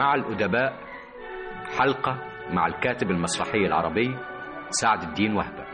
مع الأدباء حلقة مع الكاتب المسرحي العربي سعد الدين وهبة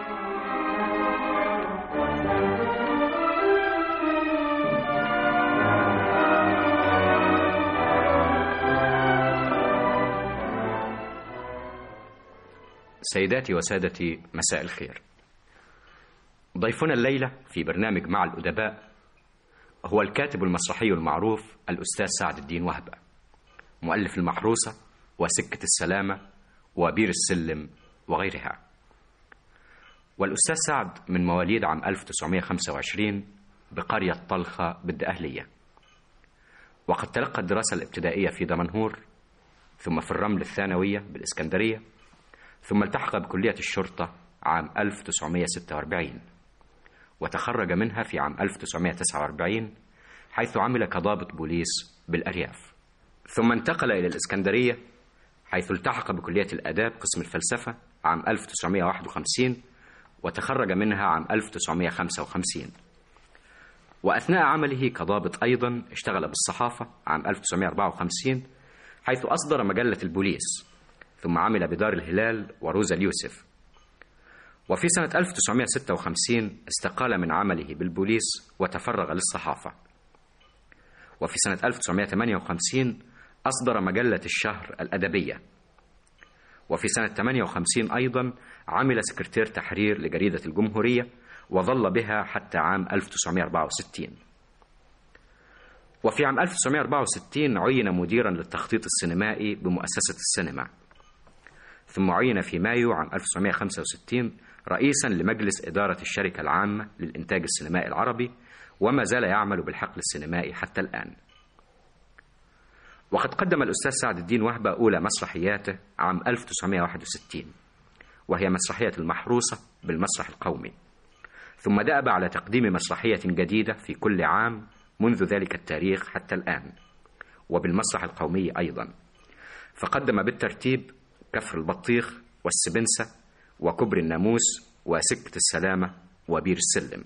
سيداتي وسادتي مساء الخير ضيفنا الليلة في برنامج مع الأدباء هو الكاتب المسرحي المعروف الأستاذ سعد الدين وهبة مؤلف المحروسة وسكة السلامة وبير السلم وغيرها والأستاذ سعد من مواليد عام 1925 بقرية طلخة بالدقهلية وقد تلقى الدراسة الابتدائية في دمنهور ثم في الرمل الثانوية بالإسكندرية ثم التحق بكلية الشرطة عام 1946 وتخرج منها في عام 1949 حيث عمل كضابط بوليس بالأرياف ثم انتقل إلى الإسكندرية حيث التحق بكلية الآداب قسم الفلسفة عام 1951 وتخرج منها عام 1955 وأثناء عمله كضابط أيضا اشتغل بالصحافة عام 1954 حيث أصدر مجلة البوليس ثم عمل بدار الهلال وروزا اليوسف وفي سنة 1956 استقال من عمله بالبوليس وتفرغ للصحافة وفي سنة 1958 أصدر مجلة الشهر الأدبية وفي سنة 58 أيضا عمل سكرتير تحرير لجريدة الجمهورية وظل بها حتى عام 1964 وفي عام 1964 عين مديرا للتخطيط السينمائي بمؤسسة السينما ثم عين في مايو عام 1965 رئيسا لمجلس إدارة الشركة العامة للإنتاج السينمائي العربي وما زال يعمل بالحقل السينمائي حتى الآن وقد قدم الأستاذ سعد الدين وهبة أولى مسرحياته عام 1961 وهي مسرحية المحروسة بالمسرح القومي ثم دأب على تقديم مسرحية جديدة في كل عام منذ ذلك التاريخ حتى الآن وبالمسرح القومي أيضا فقدم بالترتيب كفر البطيخ والسبنسة وكبر الناموس وسكة السلامة وبير السلم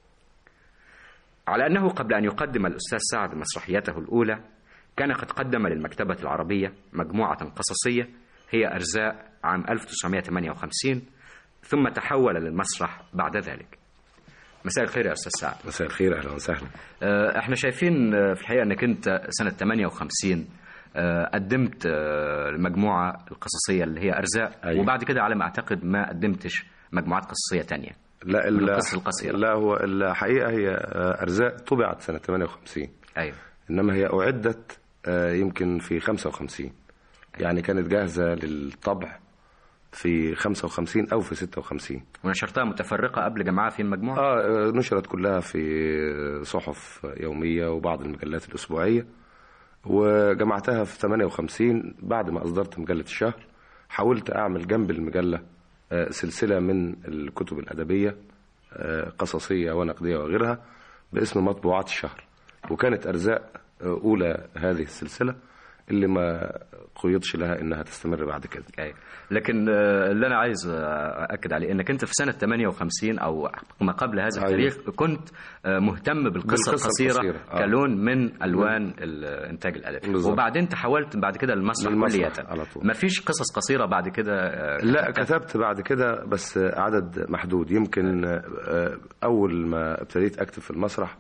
على أنه قبل أن يقدم الأستاذ سعد مسرحيته الأولى كان قد قدم للمكتبة العربية مجموعة قصصية هي أرزاء عام 1958 ثم تحول للمسرح بعد ذلك مساء الخير يا أستاذ سعد مساء الخير أهلا وسهلا آه، احنا شايفين آه، في الحقيقة أنك أنت سنة 58 آه، قدمت آه، المجموعة القصصية اللي هي أرزاق أيوة. وبعد كده على ما أعتقد ما قدمتش مجموعات قصصية تانية لا من ال- القصة القصيرة. لا هو الحقيقة هي آه، أرزاق طبعت سنة 58 أيوة إنما هي أعدت آه، يمكن في 55 يعني كانت جاهزة للطبع في 55 أو في 56 ونشرتها متفرقة قبل جمعها في المجموعة آه آه، نشرت كلها في صحف يومية وبعض المجلات الأسبوعية وجمعتها في 58 بعد ما أصدرت مجلة الشهر حاولت أعمل جنب المجلة آه، سلسلة من الكتب الأدبية آه، قصصية ونقدية وغيرها باسم مطبوعات الشهر وكانت أرزاق آه، أولى هذه السلسلة اللي ما قيدش لها إنها تستمر بعد كده أيوة. لكن آه، اللي أنا عايز آه، أكد عليه أنك أنت في سنة 58 أو ما قبل هذا أيوة. التاريخ كنت آه، مهتم بالقصة بالقصة القصيرة القصيرة، آه. كلون من ألوان الإنتاج الأدبي بالظبط. وبعدين تحولت بعد كده للمسرح للمسرح كلية على طول. ما فيش قصص قصيرة بعد كده آه، لا كتبت بعد كده بس عدد محدود يمكن آه، أول ما ابتديت أكتب في المسرح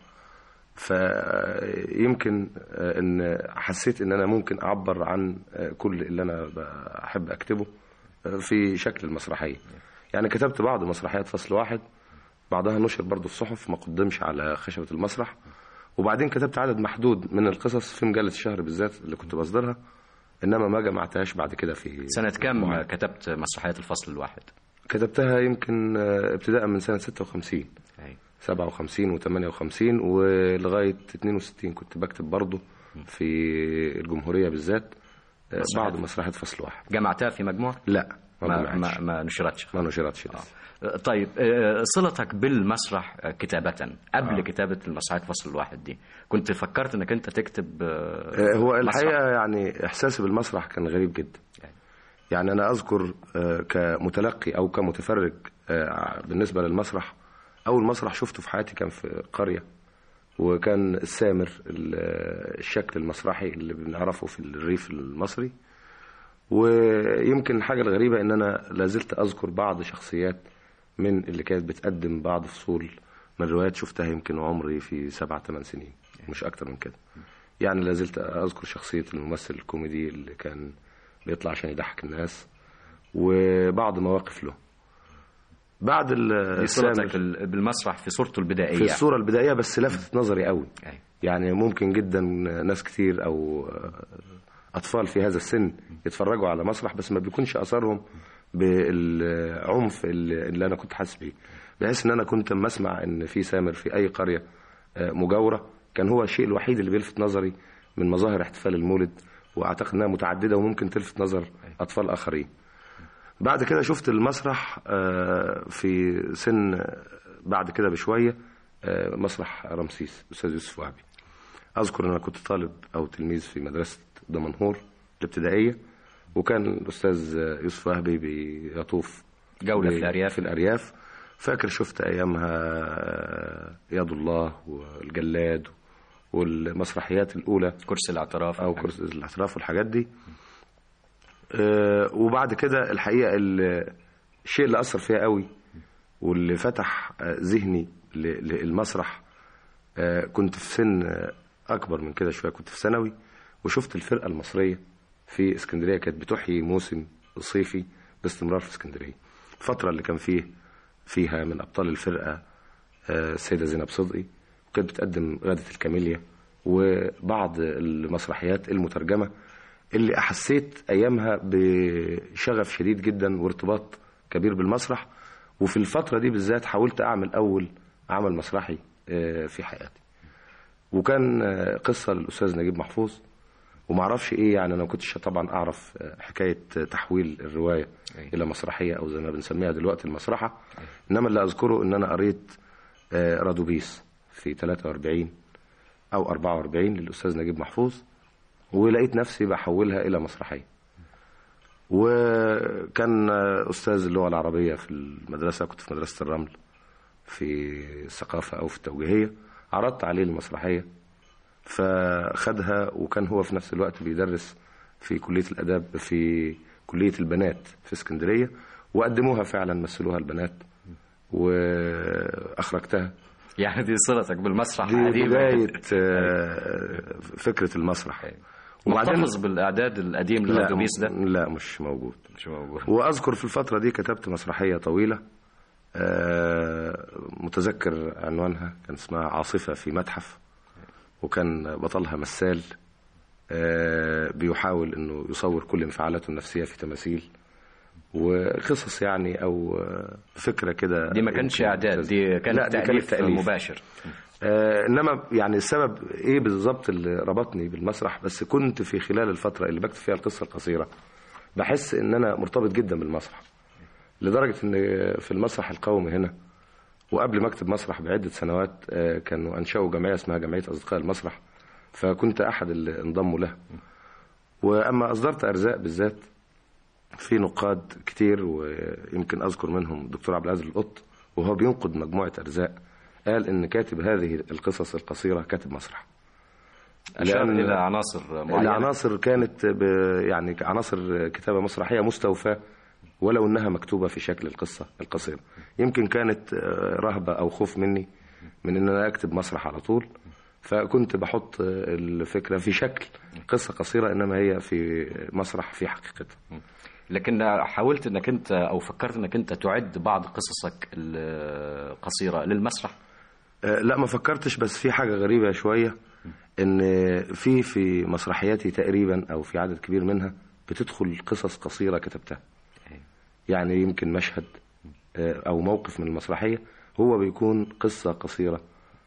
فيمكن آه، ان حسيت ان انا ممكن اعبر عن آه، كل اللي انا بحب اكتبه آه، في شكل المسرحيه يعني كتبت بعض مسرحيات فصل واحد بعضها نشر برضه في صحف ما قدمش على خشبه المسرح وبعدين كتبت عدد محدود من القصص في مجله الشهر بالذات اللي كنت بصدرها انما ما جمعتهاش بعد كده في سنة كم مجموعة. كتبت مسرحيات الفصل الواحد كتبتها يمكن آه، ابتداء من سنه 56 أيوة. 57 و58 ولغايه 62 كنت بكتب برضه في الجمهوريه بالذات آه، مسرحيات. بعض مسرحيات فصل واحد جمعتها في مجموعة لا ما ما, جمعتش. ما, ما نشرتش ما نشرتش لسه طيب آه، صلتك بالمسرح آه، كتابة قبل كتابة المسرحيات فصل الواحد دي كنت فكرت انك انت تكتب آه، آه، هو مسرح؟ الحقيقه يعني احساسي بالمسرح كان غريب جدا يعني انا اذكر آه، كمتلقي او كمتفرج آه، بالنسبه للمسرح اول مسرح شفته في حياتي كان في قريه وكان السامر ال- الشكل المسرحي اللي بنعرفه في الريف المصري ويمكن الحاجة الغريبة ان انا لازلت اذكر بعض شخصيات من اللي كانت بتقدم بعض فصول من روايات شفتها يمكن عمري في سبع ثمان سنين مش اكتر من كده يعني لازلت اذكر شخصية الممثل الكوميدي اللي كان بيطلع عشان يضحك الناس وبعض مواقف له بعد ال- دي صلتك السامر ال- بالمسرح في صورته البدائيه في الصورة البدائية بس لفتت نظري قوي أيوة. يعني ممكن جدا ناس كتير او اطفال في هذا السن يتفرجوا على مسرح بس ما بيكونش اثرهم بالعنف اللي اللي انا كنت حاسس بيه بحيث ان انا كنت لما اسمع ان في سامر في اي قريه آه، مجاوره كان هو الشيء الوحيد اللي بيلفت نظري من مظاهر احتفال المولد واعتقد انها متعدده وممكن تلفت نظر اطفال اخرين بعد كده شفت المسرح آه، في سن بعد كده بشويه آه، مسرح رمسيس استاذ يوسف وهبي اذكر ان انا كنت طالب او تلميذ في مدرسه دمنهور الابتدائيه وكان الاستاذ يوسف وهبي بيطوف جولة ب- في الأرياف. في الارياف فاكر شفت ايامها يد الله والجلاد والمسرحيات الاولى كرسي الاعتراف او كرسي الاعتراف والحاجات دي آه، وبعد كده الحقيقه ال- الشيء اللي اثر فيها قوي واللي فتح آه، ذهني ل- للمسرح آه، كنت في سن آه، اكبر من كده شويه كنت في ثانوي وشفت الفرقه المصريه في اسكندريه كانت بتحيي موسم صيفي باستمرار في اسكندريه الفتره اللي كان فيه فيها من ابطال الفرقه آه، السيده زينب صدقي وكانت بتقدم غاده الكاميليا وبعض المسرحيات المترجمه اللي احسيت ايامها بشغف شديد جدا وارتباط كبير بالمسرح وفي الفتره دي بالذات حاولت اعمل اول عمل مسرحي آه، في حياتي وكان آه، قصه للاستاذ نجيب محفوظ ومعرفش ايه يعني انا ما كنتش طبعا اعرف آه، حكايه تحويل الروايه أيوة. الى مسرحيه او زي ما بنسميها دلوقتي المسرحه انما اللي اذكره ان انا قريت آه، رادوبيس في 43 او 44 للاستاذ نجيب محفوظ ولقيت نفسي بحولها الى مسرحيه وكان آه، استاذ اللغه العربيه في المدرسه كنت في مدرسه الرمل في الثقافه او في التوجيهيه عرضت عليه المسرحيه فخدها وكان هو في نفس الوقت بيدرس في كليه الاداب في كليه البنات في اسكندريه وقدموها فعلا مثلوها البنات واخرجتها يعني دي صلتك بالمسرح دي قديمة. بدايه آه، فكره المسرح محتفظ بالاعداد القديم لا, للرادوبيس ده لا مش موجود مش موجود واذكر في الفتره دي كتبت مسرحيه طويله آه، متذكر عنوانها كان اسمها عاصفه في متحف وكان بطلها مثال آه، بيحاول انه يصور كل انفعالاته النفسيه في تماثيل وقصص يعني او آه، فكره كده دي ما كانش يمكن اعداد تز- دي كانت لا دي كانت تأليف تأليف مباشر آه انما يعني السبب ايه بالظبط اللي ربطني بالمسرح بس كنت في خلال الفتره اللي بكتب فيها القصه القصيره بحس ان انا مرتبط جدا بالمسرح لدرجه ان في المسرح القومي هنا وقبل ما اكتب مسرح بعده سنوات آه كانوا انشأوا جمعيه اسمها جمعيه اصدقاء المسرح فكنت احد اللي انضموا لها واما اصدرت ارزاق بالذات في نقاد كتير ويمكن اذكر منهم الدكتور عبد العزيز القط وهو بينقد مجموعه ارزاق قال ان كاتب هذه القصص القصيره كاتب مسرح اشار لأن الى عناصر معينه العناصر كانت ب يعني عناصر كتابه مسرحيه مستوفاه ولو انها مكتوبه في شكل القصه القصيره يمكن كانت آه، رهبه او خوف مني من ان انا اكتب مسرح على طول فكنت بحط آه، الفكره في شكل قصه قصيره انما هي في مسرح في حقيقتها لكن حاولت انك انت او فكرت انك انت تعد بعض قصصك القصيره للمسرح آه، لا ما فكرتش بس في حاجة غريبة شوية ان في في مسرحياتي تقريبا او في عدد كبير منها بتدخل قصص قصيرة كتبتها يعني يمكن مشهد آه، او موقف من المسرحية هو بيكون قصة قصيرة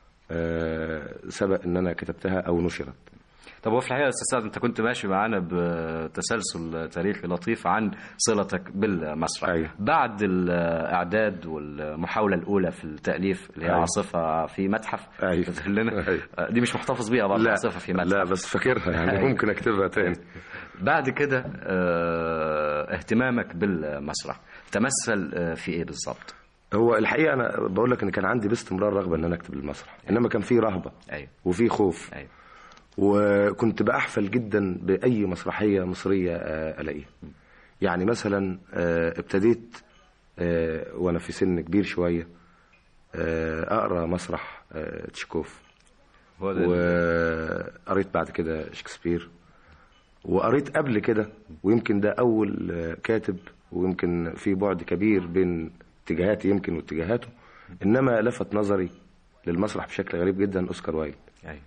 آه، سبق ان انا كتبتها او نشرت طب هو في الحقيقه يا استاذ سعد انت كنت ماشي معانا بتسلسل تاريخي لطيف عن صلتك بالمسرح أيوة. بعد الاعداد والمحاوله الاولى في التاليف اللي هي أيوة. عاصفه في متحف أيوة. تقول لنا أيوة. دي مش محتفظ بيها برضه عاصفه في متحف لا بس فاكرها يعني أيوة. ممكن اكتبها تاني بعد كده آه، اهتمامك بالمسرح تمثل آه، في ايه بالظبط؟ هو الحقيقه انا بقول لك ان كان عندي باستمرار رغبه ان انا اكتب المسرح انما كان في رهبه ايوه وفي خوف ايوه وكنت بأحفل جدا بأي مسرحية مصرية آه، ألاقيها يعني مثلا آه، ابتديت آه، وأنا في سن كبير شوية آه، أقرأ مسرح آه، تشيكوف هو ده وقريت بعد كده شكسبير وقريت قبل كده ويمكن ده أول آه، كاتب ويمكن في بعد كبير بين اتجاهاتي يمكن واتجاهاته إنما لفت نظري للمسرح بشكل غريب جدا أوسكار وايلد ايوه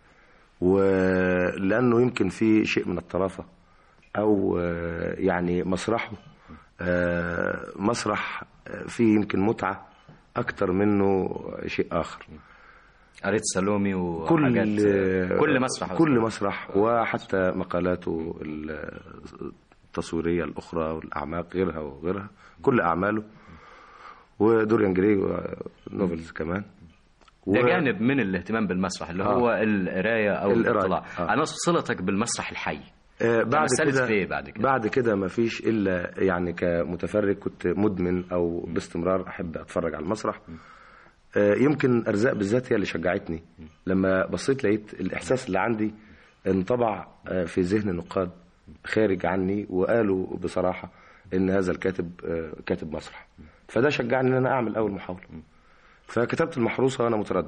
ولانه يمكن في شيء من الطرافه او آه، يعني مسرحه آه، مسرح آه، فيه يمكن متعه اكتر منه شيء اخر قريت سالومي كل وحاجات كل مسرح كل مسرح وحتى مقالاته التصويريه الاخرى والاعماق غيرها وغيرها كل اعماله ودوريان جراي ونوفلز كمان ده و- جانب من الاهتمام بالمسرح اللي آه. هو القرايه او القراية، الاطلاع آه. انا صلتك بالمسرح الحي آه، بعد تمثلت كده في إيه بعد كده؟ بعد كده ما فيش الا يعني كمتفرج كنت مدمن او باستمرار احب اتفرج على المسرح آه، يمكن ارزاق بالذات هي اللي شجعتني لما بصيت لقيت الاحساس اللي عندي انطبع آه، في ذهن النقاد خارج عني وقالوا بصراحه ان هذا الكاتب آه، كاتب مسرح فده شجعني ان انا اعمل اول محاوله فكتبت المحروسه وانا متردد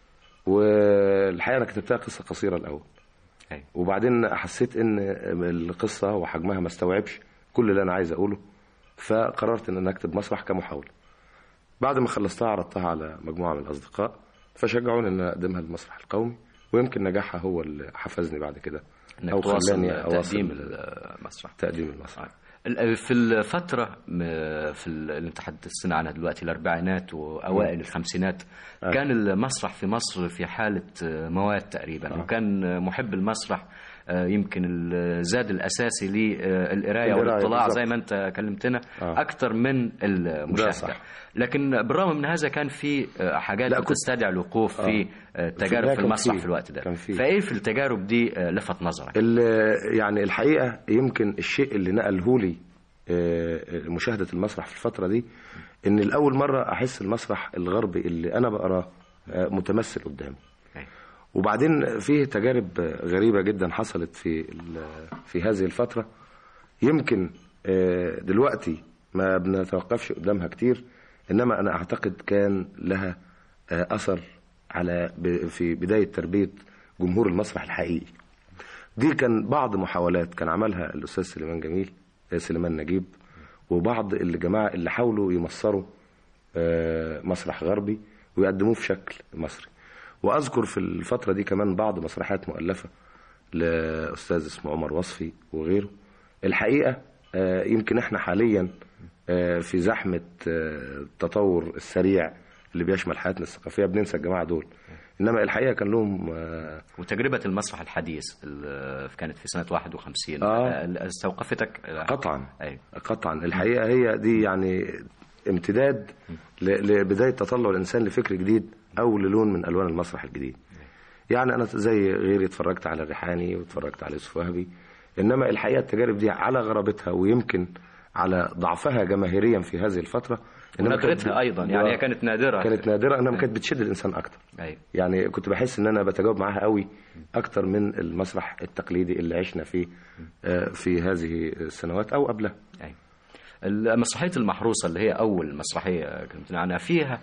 والحقيقه انا كتبتها قصه قصيره الاول أيوة. وبعدين حسيت ان القصه وحجمها ما استوعبش كل اللي انا عايز اقوله فقررت ان انا اكتب مسرح كمحاوله بعد ما خلصتها عرضتها على مجموعه من الاصدقاء فشجعوني ان أنا اقدمها للمسرح القومي ويمكن نجاحها هو اللي حفزني بعد كده انك او تواصل خلاني اواصل تقديم المسرح تقديم المسرح ال- في الفترة م- في ال- اللي انت حدثتنا عنها دلوقتي الأربعينات وأوائل الخمسينات كان المسرح في مصر في حالة آه، مواد تقريبا وكان آه، محب المسرح آه، يمكن الزاد الأساسي للقراية القراية والاطلاع بالظبط. زي ما انت كلمتنا آه. أكثر من ده المشاهدة صح. لكن بالرغم من هذا كان في آه، حاجات لا، كنت- بتستدعي الوقوف في آه، لا، تجارب في كان المسرح في- في الوقت ده كان في. فإيه في التجارب دي آه، لفت نظرك؟ ال- يعني الحقيقه يمكن الشيء اللي نقله لي آه، مشاهده المسرح في الفتره دي ان لاول مره احس المسرح الغربي اللي انا بقراه آه، متمثل قدامي أيوة. وبعدين فيه تجارب غريبة جدا حصلت في ال- في هذه الفترة يمكن آه، دلوقتي ما بنتوقفش قدامها كتير إنما أنا أعتقد كان لها آه، أثر على ب- في بداية تربية جمهور المسرح الحقيقي دي كان بعض محاولات كان عملها الأستاذ سليمان جميل آه، سليمان نجيب وبعض الجماعة اللي حاولوا يمصروا آه، مسرح غربي ويقدموه في شكل مصري واذكر في الفتره دي كمان بعض مسرحيات مؤلفه لاستاذ اسمه عمر وصفي وغيره الحقيقه آه، يمكن احنا حاليا آه، في زحمه آه، التطور السريع اللي بيشمل حياتنا الثقافيه بننسى الجماعه دول انما الحقيقه كان لهم آه، وتجربة المسرح الحديث ال- كانت في سنة 51 آه. آه، استوقفتك قطعا أيوة. قطعا الحقيقه هي دي يعني امتداد ل- لبدايه تطلع الانسان لفكر جديد او للون من الوان المسرح الجديد يعني انا زي غيري اتفرجت على الريحاني واتفرجت على يوسف وهبي انما الحقيقه التجارب دي على غرابتها ويمكن على ضعفها جماهيريا في هذه الفتره إنما كانت- وندرتها أيضا يعني هي كانت نادرة كانت نادره انما كانت بتشد الانسان اكتر أيوة. يعني كنت بحس ان انا بتجاوب معاها قوي اكتر من المسرح التقليدي اللي عشنا فيه آه، في هذه السنوات او قبلها أيوة. المسرحية المحروسة اللي هي أول مسرحية كلمتنا عنها فيها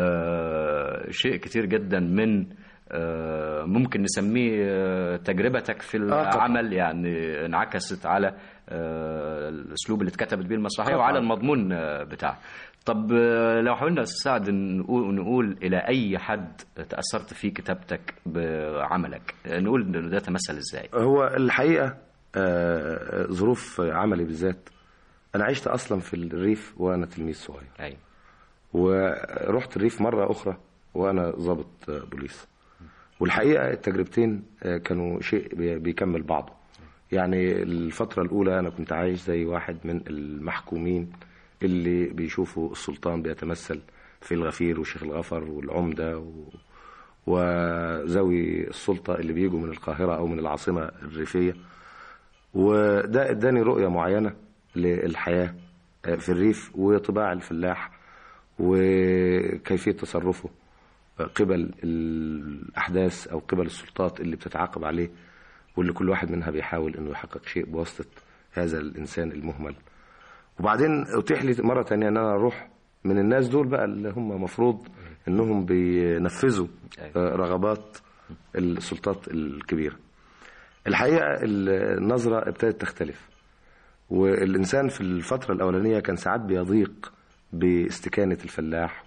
آه، شيء كتير جدا من آه، ممكن نسميه آه، تجربتك في طبعا. العمل يعني انعكست على آه، الأسلوب اللي اتكتبت بيه المسرحية طبعا. وعلى المضمون آه، بتاعها طب آه، لو حاولنا أستاذ سعد نقول, نقول إلى أي حد تأثرت في كتابتك بعملك نقول إن ده تمثل إزاي هو الحقيقه آه، ظروف عملي بالذات انا عشت اصلا في الريف وانا تلميذ صغير أيوة. ورحت الريف مره اخرى وانا ضابط آه، بوليس والحقيقه التجربتين آه، كانوا شيء بي- بيكمل بعضه يعني الفتره الاولى انا كنت عايش زي واحد من المحكومين اللي بيشوفوا السلطان بيتمثل في الغفير وشيخ الغفر والعمده و... وذوي السلطه اللي بيجوا من القاهره او من العاصمه الريفيه وده اداني رؤيه معينه للحياه آه، في الريف وطباع الفلاح وكيفية تصرفه قبل الأحداث أو قبل السلطات اللي بتتعاقب عليه واللي كل واحد منها بيحاول أنه يحقق شيء بواسطة هذا الإنسان المهمل وبعدين أتيح لي مرة تانية أن أنا أروح من الناس دول بقى اللي هم مفروض أنهم بينفذوا رغبات السلطات الكبيرة الحقيقة النظرة ابتدت تختلف والإنسان في الفترة الأولانية كان ساعات بيضيق باستكانة الفلاح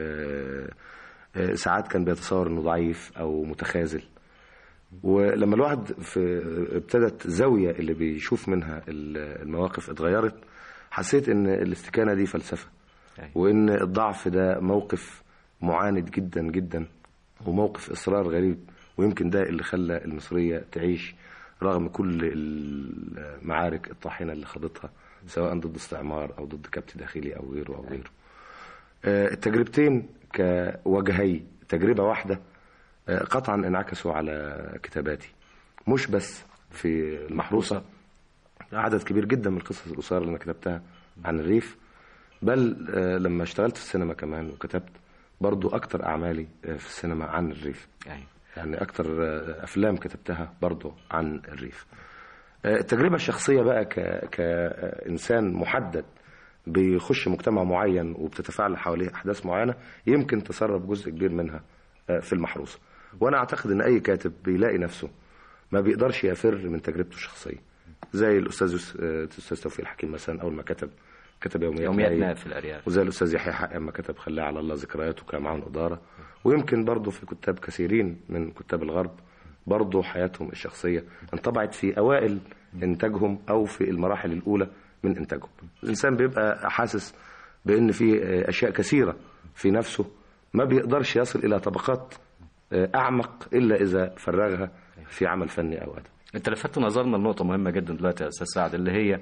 وساعات كان بيتصور أنه ضعيف أو متخاذل ولما الواحد في ابتدت زاوية اللي بيشوف منها المواقف اتغيرت حسيت ان الاستكانة دي فلسفة وان الضعف ده موقف معاند جدا جدا وموقف اصرار غريب ويمكن ده اللي خلى المصرية تعيش رغم كل المعارك الطاحنة اللي خاضتها سواء ضد استعمار او ضد كبت داخلي او غيره او غيره التجربتين كوجهي تجربة واحدة قطعا انعكسوا على كتاباتي مش بس في المحروسة عدد كبير جدا من القصص القصيرة اللي أنا كتبتها عن الريف بل لما اشتغلت في السينما كمان وكتبت برضو أكتر أعمالي في السينما عن الريف يعني أكتر أفلام كتبتها برضو عن الريف التجربة الشخصية بقى كإنسان محدد بيخش مجتمع معين وبتتفاعل حواليه أحداث معينة يمكن تسرب جزء كبير منها في المحروسة وانا اعتقد ان اي كاتب بيلاقي نفسه ما بيقدرش يفر من تجربته الشخصيه زي الاستاذ الاستاذ توفيق الحكيم مثلا اول ما كتب كتب يوميات يوميات في الارياف وزي الاستاذ يحيى حق اما كتب خلاه على الله ذكرياته كان معاهم اداره ويمكن برضه في كتاب كثيرين من كتاب الغرب برضه حياتهم الشخصيه انطبعت في اوائل انتاجهم او في المراحل الاولى من انتاجهم الانسان بيبقى حاسس بان في اشياء كثيره في نفسه ما بيقدرش يصل إلى طبقات أعمق إلا إذا فرغها في عمل فني أو أدب انت لفتت نظرنا لنقطة مهمة جدا دلوقتي يا استاذ سعد اللي هي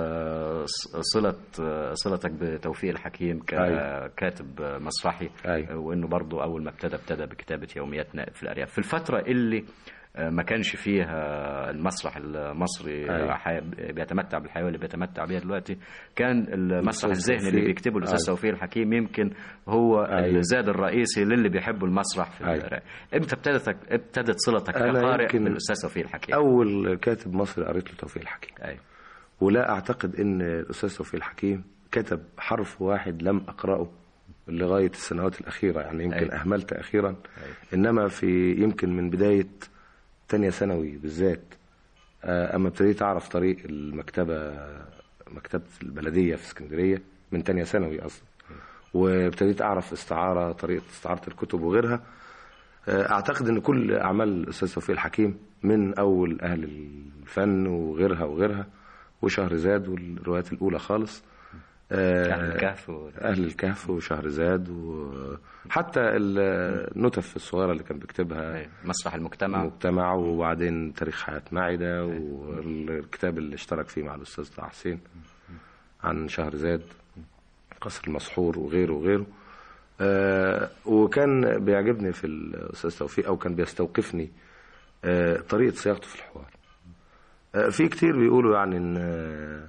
صلة صلتك بتوفيق الحكيم ككاتب مسرحي أيوة. وانه برضه اول ما ابتدى ابتدى بكتابة يوميات نائب في الارياف في الفترة اللي ما كانش فيها المسرح المصري أيوة. بيتمتع بالحياه اللي بيتمتع بيها دلوقتي كان المسرح الذهني اللي بيكتبه الاستاذ توفيق الحكيم يمكن هو أيوة. الزاد الرئيسي للي بيحبوا المسرح في أيوة. القراءه امتى ابتدت ابتدت صلتك أنا كقارئ يمكن بالاستاذ توفيق الحكيم أول كاتب مصري قريت له توفيق الحكيم ايوه ولا أعتقد إن الأستاذ توفيق الحكيم كتب حرف واحد لم أقرأه لغاية السنوات الأخيرة يعني يمكن أيوة. أهملت أخيرا إنما في يمكن من بداية تانية ثانوي بالذات آه، أما ابتديت أعرف طريق المكتبة مكتبة البلدية في اسكندرية من تانية ثانوي أصلا وابتديت أعرف استعارة طريقة استعارة الكتب وغيرها آه، أعتقد أن كل أعمال الأستاذ توفيق الحكيم من أول أهل الفن وغيرها وغيرها وشهرزاد والروايات الأولى خالص آه، أهل الكهف و- أهل الكهف وشهرزاد وحتى النتف الصغيرة اللي كان بيكتبها أيوة. مسرح المجتمع المجتمع وبعدين تاريخ حياة معدة والكتاب اللي اشترك فيه مع الأستاذ طه حسين عن شهرزاد قصر المسحور وغيره وغيره آه وكان بيعجبني في الأستاذ توفيق أو كان بيستوقفني آه طريقة صياغته في الحوار آه في كتير بيقولوا يعني إن آه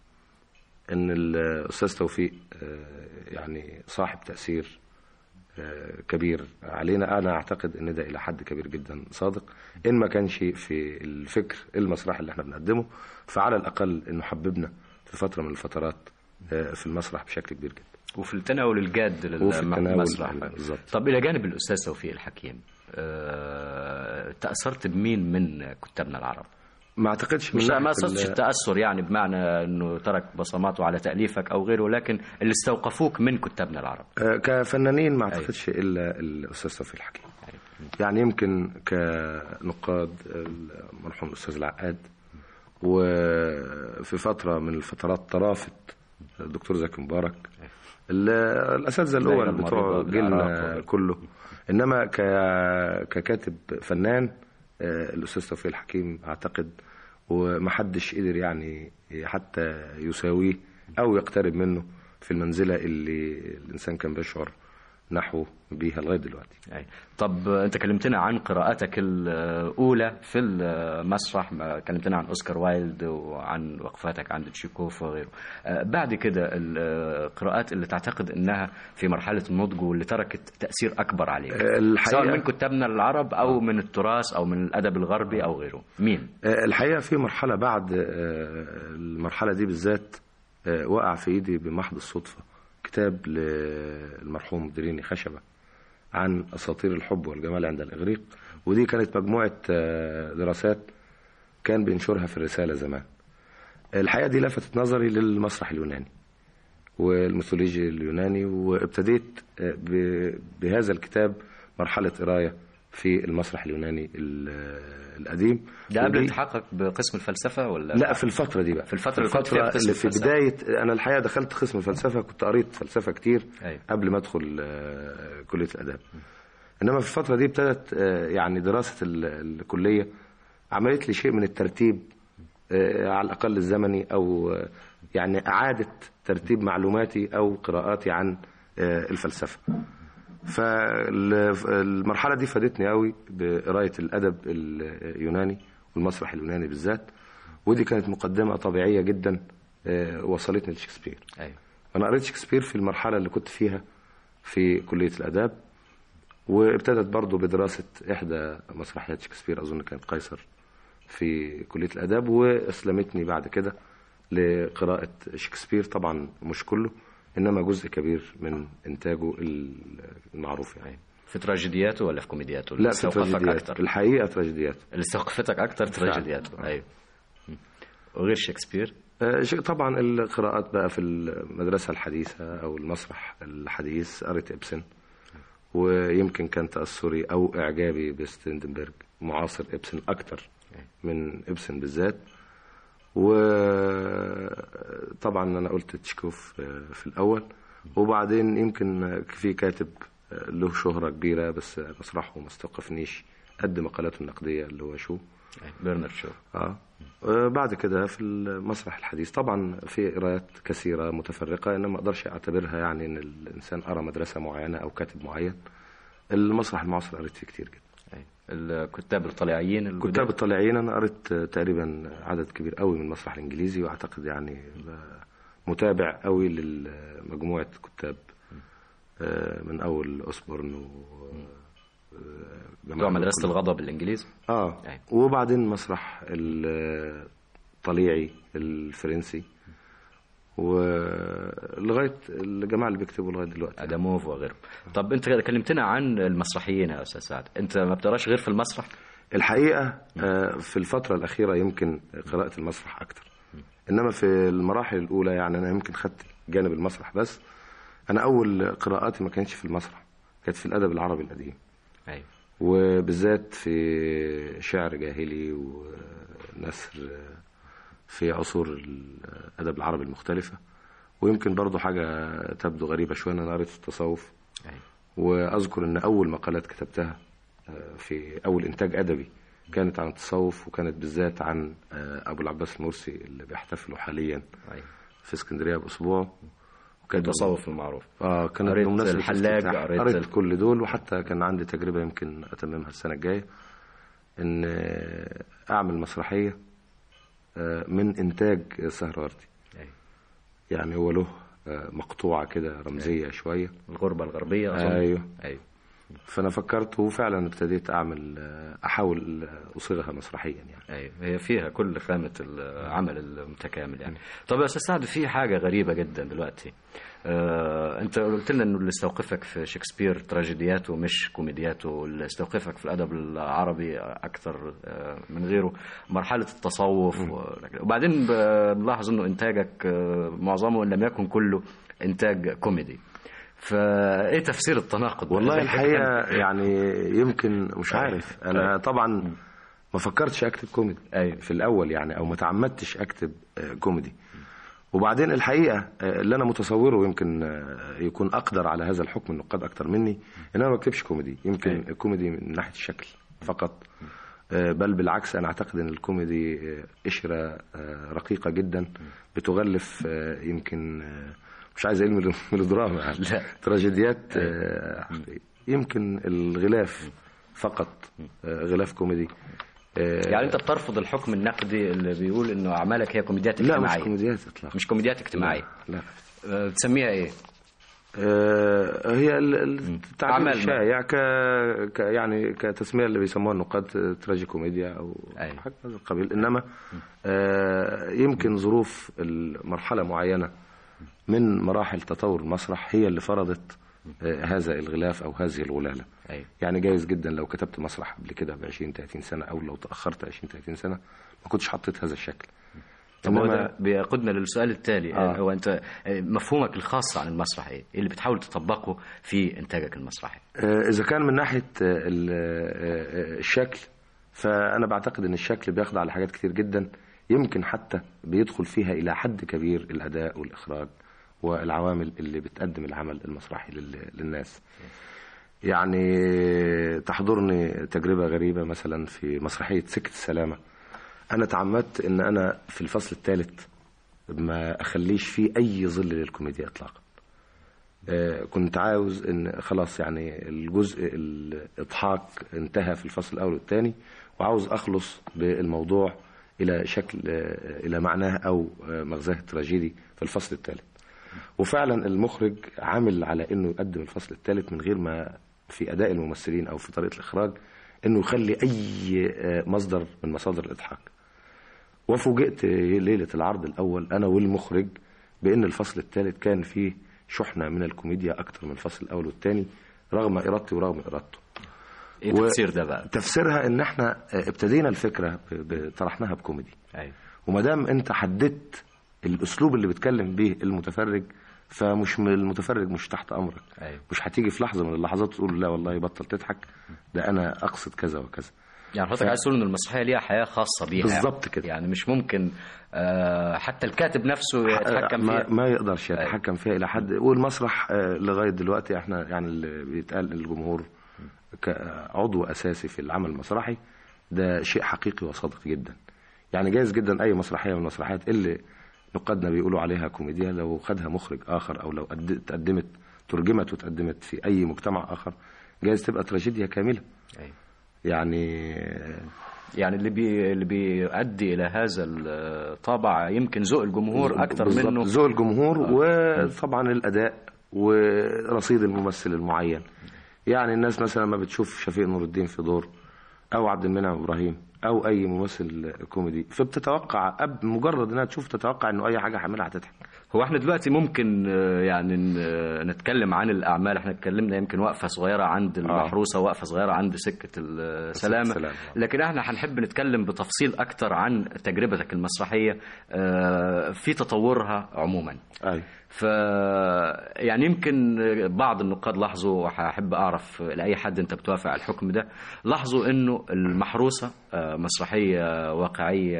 إن الأستاذ توفيق آه يعني صاحب تأثير آه، كبير علينا انا اعتقد ان ده الى حد كبير جدا صادق ان ما كانش في الفكر المسرحي اللي احنا بنقدمه فعلى الاقل انه حببنا في فتره من الفترات آه، في المسرح بشكل كبير جدا وفي التناول الجاد وفي التناول للمسرح بالظبط. طب الى جانب الاستاذ توفيق الحكيم آه، تاثرت بمين من كتابنا العرب ما اعتقدش من مش ما ناحية قصدش ال- التأثر يعني بمعنى انه ترك بصماته على تأليفك او غيره لكن اللي استوقفوك من كتابنا العرب آه، كفنانين ما اعتقدش الا الاستاذ توفيق الحكيم يعني يمكن كنقاد المرحوم الاستاذ العقاد وفي فتره من الفترات طرافه الدكتور زكي مبارك ال- الاساتذه الاول المريضة بتوع جيلنا بالعراق. كله انما ك- ككاتب فنان آه، الاستاذ توفيق الحكيم اعتقد ومحدش قدر يعني حتى يساويه او يقترب منه في المنزله اللي الانسان كان بيشعر نحو بيها لغايه دلوقتي أي. طب انت كلمتنا عن قراءاتك الاولى في المسرح ما كلمتنا عن اوسكار وايلد وعن وقفاتك عند تشيكوف وغيره آه، بعد كده القراءات اللي تعتقد انها في مرحله النضج واللي تركت تاثير اكبر عليك الحقيقة- سواء من كتابنا العرب او من التراث او من الادب الغربي او غيره مين آه، الحقيقه في مرحله بعد آه، المرحله دي بالذات آه، وقع في ايدي بمحض الصدفه كتاب للمرحوم دريني خشبه عن اساطير الحب والجمال عند الاغريق ودي كانت مجموعه آه، دراسات كان بينشرها في الرساله زمان الحقيقه دي لفتت نظري للمسرح اليوناني والميثولوجي اليوناني وابتديت آه، ب- بهذا الكتاب مرحله قرايه في المسرح اليوناني ال- القديم ده قبل ودي- التحقق بقسم الفلسفه ولا لا في الفترة دي بقى في الفترة اللي كنت فيها الفترة قسم اللي في الفلسفة. بداية أنا الحقيقة دخلت قسم الفلسفة كنت قريت فلسفة كتير أيوة. قبل ما أدخل آه، كلية الآداب إنما في الفترة دي ابتدت آه، يعني دراسة ال- الكلية عملت لي شيء من الترتيب آه، على الأقل الزمني أو آه، يعني إعادة ترتيب معلوماتي أو قراءاتي عن آه، الفلسفة فالمرحلة دي فادتني قوي بقراية الأدب اليوناني والمسرح اليوناني بالذات ودي كانت مقدمة طبيعية جدا آه، وصلتني لشكسبير أيوة. أنا قريت شكسبير في المرحلة اللي كنت فيها في كلية الآداب وابتدت برضو بدراسة إحدى مسرحيات شكسبير أظن كانت قيصر في كلية الآداب وأسلمتني بعد كده لقراءة شكسبير طبعا مش كله إنما جزء كبير من إنتاجه المعروف يعني في تراجيدياته ولا في كوميدياته اللي لا في استوقفك تراجيديات اكتر الحقيقة تراجيديات اللي استوقفتك اكتر تراجيدياته ايوه م. وغير شكسبير آه، شيء طبعا القراءات بقى في المدرسة الحديثة أو المسرح الحديث قريت إبسن ويمكن كان تأثري أو إعجابي بستندنبرج معاصر إبسن أكتر من إبسن بالذات وطبعا أنا قلت تشكوف آه، في الأول وبعدين يمكن في كاتب آه، له شهرة كبيرة بس مسرحه ما استوقفنيش قد مقالاته النقدية اللي هو شو أيوة. برنارد شو اه آه، بعد كده في المسرح الحديث طبعا في قراءات كثيره متفرقه انما ما اقدرش اعتبرها يعني ان الانسان قرا مدرسه معينه او كاتب معين المسرح المعاصر قريت فيه كتير جدا أيوة. الكتاب الطليعيين الجدد. كتاب الطالعين انا قريت آه، تقريبا عدد كبير قوي من المسرح الانجليزي واعتقد يعني ب- متابع قوي لمجموعه كتاب آه، من اول اوسبورن و آه، بتوع جماعة مدرسه كلهم. الغضب الانجليزي اه أيوة. وبعدين مسرح الطليعي الفرنسي ولغايه الجماعه اللي بيكتبوا لغايه دلوقتي اداموف وغيره طب انت كلمتنا عن المسرحيين يا استاذ سعد انت ما بتقراش غير في المسرح الحقيقه آه، في الفتره الاخيره يمكن قراءه المسرح اكتر انما في المراحل الاولى يعني انا يمكن خدت جانب المسرح بس انا اول قراءاتي ما كانتش في المسرح كانت في الادب العربي القديم ايوه وبالذات في شعر جاهلي ونثر في عصور الأدب العربي المختلفة ويمكن برضو حاجة تبدو غريبة شوية أنا قريت في التصوف ايوه وأذكر أن أول مقالات كتبتها آه، في أول إنتاج أدبي كانت عن التصوف وكانت بالذات عن آه، أبو العباس المرسي اللي بيحتفلوا حاليا ايوه في اسكندرية بأسبوع وكانت التصوف المعروف اه كانت قريت بمناسبة الحلاج، الافتتاح. قريت قريت ال- كل دول وحتى كان عندي تجربة يمكن أتممها السنة الجاية إن آه، أعمل مسرحية آه، من إنتاج سهروردي ايوه يعني هو له آه، مقطوعة كده رمزية شوية الغربه الغربيه اظن أيوه ايوه فأنا فكرت وفعلا ابتديت أعمل آه، أحاول أصيغها مسرحيا يعني ايوه هي فيها كل خامه العمل المتكامل يعني طب يا استاذ سعد في حاجه غريبه جدا دلوقتي آه، انت قلت لنا انه اللي استوقفك في شكسبير تراجيدياته مش كوميدياته اللي استوقفك في الادب العربي اكثر آه، من غيره مرحله التصوف و- وبعدين بنلاحظ انه انتاجك آه، معظمه ان لم يكن كله انتاج كوميدي فايه تفسير التناقض والله الحقيقة يعني يمكن مش عارف أنا طبعا ما فكرتش أكتب كوميدي أيوة. في الأول يعني أو ما تعمدتش أكتب آه، كوميدي وبعدين الحقيقة آه، اللي أنا متصوره يمكن آه، يكون أقدر على هذا الحكم النقاد أكتر مني إن أنا ما بكتبش كوميدي يمكن أيوة. الكوميدي من ناحية الشكل فقط آه، بل بالعكس أنا أعتقد أن الكوميدي آه، قشرة آه، رقيقة جدا بتغلف آه، يمكن آه، مش عايز اقول ميلودراما يعني لا. تراجيديات آه، حقيقية. يمكن الغلاف فقط آه، غلاف كوميدي آه، يعني انت بترفض الحكم النقدي اللي بيقول انه اعمالك هي كوميديات لا مش اجتماعيه كوميديات اطلاقا مش كوميديات اجتماعيه لا أه، بتسميها ايه آه، هي ال- ال- التعبير أعمال الشائع ك... ك يعني كتسميه اللي بيسموها النقاد تراجي كوميديا او أيوة. حاجه من هذا القبيل انما آه، يمكن ظروف المرحله معينه من مراحل تطور المسرح هي اللي فرضت آه، هذا الغلاف او هذه الغلاله ايوه يعني جايز جدا لو كتبت مسرح قبل كده ب 20 30 سنه او لو تاخرت 20 30 سنه ما كنتش حطيت هذا الشكل طب هو إنما- ده بيقودنا للسؤال التالي آه. هو انت آه، مفهومك الخاص عن المسرح ايه؟ إيه اللي بتحاول تطبقه في انتاجك المسرحي؟ آه، إذا كان من ناحية آه، ال- آه، آه، الشكل فأنا بعتقد أن الشكل بيخضع لحاجات كتير جدا يمكن حتى بيدخل فيها إلى حد كبير الأداء والإخراج والعوامل اللي بتقدم العمل المسرحي لل- للناس يعني تحضرني تجربة غريبة مثلا في مسرحية سكة السلامة أنا تعمدت أن أنا في الفصل الثالث ما أخليش فيه أي ظل للكوميديا إطلاقا آه، كنت عاوز ان خلاص يعني الجزء الاضحاك انتهى في الفصل الاول والثاني وعاوز اخلص بالموضوع الى شكل آه، الى معناه او آه، مغزاه التراجيدي في الفصل الثالث وفعلا المخرج عامل على انه يقدم الفصل الثالث من غير ما في اداء الممثلين او في طريقه الاخراج انه يخلي اي آه، مصدر من مصادر الاضحاك وفوجئت ليلة العرض الأول أنا والمخرج بأن الفصل الثالث كان فيه شحنة من الكوميديا أكتر من الفصل الأول والثاني رغم إرادتي ورغم إرادته ايه و- تفسير ده بقى؟ تفسيرها إن إحنا ابتدينا الفكرة ب- ب- طرحناها بكوميدي ايوه وما دام أنت حددت الأسلوب اللي بيتكلم به المتفرج فمش م- المتفرج مش تحت أمرك ايوه مش هتيجي في لحظة من اللحظات تقول لا والله بطل تضحك ده أنا أقصد كذا وكذا يعني حضرتك عايز تقول ان المسرحيه ليها حياه خاصه بيها بالظبط كده. يعني مش ممكن آه، حتى الكاتب نفسه يتحكم ما, فيها ما يقدرش يتحكم فيها الى حد والمسرح آه، لغايه دلوقتي احنا يعني اللي بيتقال للجمهور كعضو اساسي في العمل المسرحي ده شيء حقيقي وصادق جدا يعني جايز جدا اي مسرحيه من المسرحيات اللي نقادنا بيقولوا عليها كوميديا لو خدها مخرج اخر او لو قد- تقدمت ترجمت وتقدمت في اي مجتمع اخر جايز تبقى تراجيديا كامله أيوة. يعني آه، يعني اللي بي اللي بيؤدي الى هذا الطابع يمكن ذوق الجمهور اكتر بالظبط. منه ذوق الجمهور وطبعا الاداء ورصيد الممثل المعين يعني الناس مثلا ما بتشوف شفيق نور الدين في دور او عبد المنعم ابراهيم او اي ممثل كوميدي فبتتوقع أب مجرد انها تشوف تتوقع انه اي حاجه هعملها هتضحك هو احنا دلوقتي ممكن آه، يعني ن- آه، نتكلم عن الاعمال احنا اتكلمنا يمكن وقفه صغيره عند المحروسه وقفه صغيره عند سكه السلامه السلامة. لكن احنا هنحب نتكلم بتفصيل اكتر عن تجربتك المسرحيه آه، في تطورها عموما اي ف يعني يمكن بعض النقاد لاحظوا وهحب اعرف لاي حد انت بتوافق على الحكم ده لاحظوا انه المحروسه آه، مسرحيه واقعيه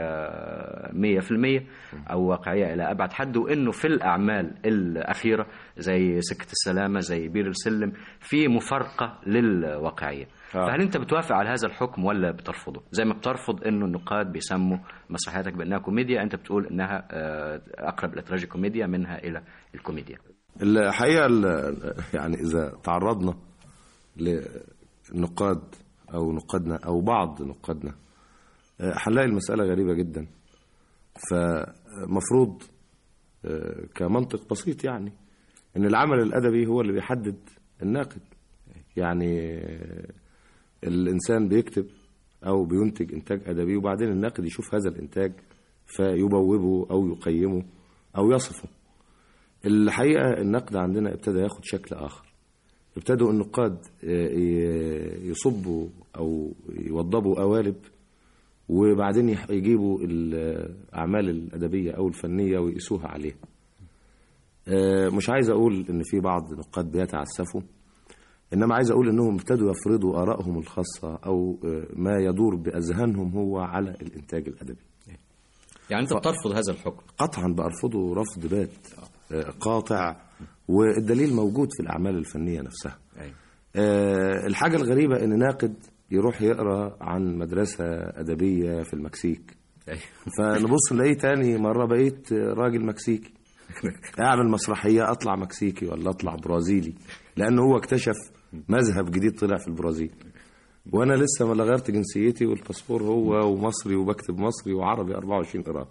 100% او واقعيه الى ابعد حد وانه في الاعمال الاخيره زي سكه السلامه زي بير السلم في مفارقه للواقعيه آه. فهل انت بتوافق على هذا الحكم ولا بترفضه زي ما بترفض انه النقاد بيسموا مسرحياتك بانها كوميديا انت بتقول انها آه، اقرب الى تراجي كوميديا منها الى الكوميديا الحقيقه ال- يعني اذا تعرضنا لنقاد او نقادنا او بعض نقادنا آه، هنلاقي المساله غريبه جدا فمفروض آه، كمنطق بسيط يعني ان العمل الادبي هو اللي بيحدد الناقد يعني آه، الانسان بيكتب او بينتج انتاج ادبي وبعدين الناقد يشوف هذا الانتاج فيبوبه او يقيمه او يصفه الحقيقه النقد عندنا ابتدى ياخد شكل اخر ابتدوا النقاد آه، ي- يصبوا او يوضبوا قوالب وبعدين يح- يجيبوا الاعمال الادبيه او الفنيه ويقيسوها عليها آه، مش عايز اقول ان في بعض نقاد بيتعسفوا انما عايز اقول انهم ابتدوا يفرضوا ارائهم الخاصه او آه، ما يدور باذهانهم هو على الانتاج الادبي يعني انت بترفض هذا الحكم قطعا بأرفضه رفض بات آه، قاطع والدليل موجود في الأعمال الفنية نفسها أيوة. آه، الحاجة الغريبة إن ناقد يروح يقرأ عن مدرسة أدبية في المكسيك أيوة. فنبص نلاقيه تاني مرة بقيت راجل مكسيكي اعمل مسرحيه اطلع مكسيكي ولا اطلع برازيلي لان هو اكتشف مذهب جديد طلع في البرازيل وانا لسه ما غيرت جنسيتي والباسبور هو ومصري وبكتب مصري وعربي 24 قراط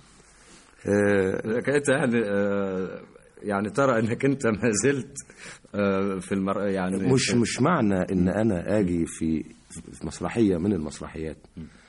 آه، لكن انت يعني آه، يعني ترى انك انت ما زلت آه، في المر... يعني مش مش معنى ان انا اجي في في مسرحيه من المسرحيات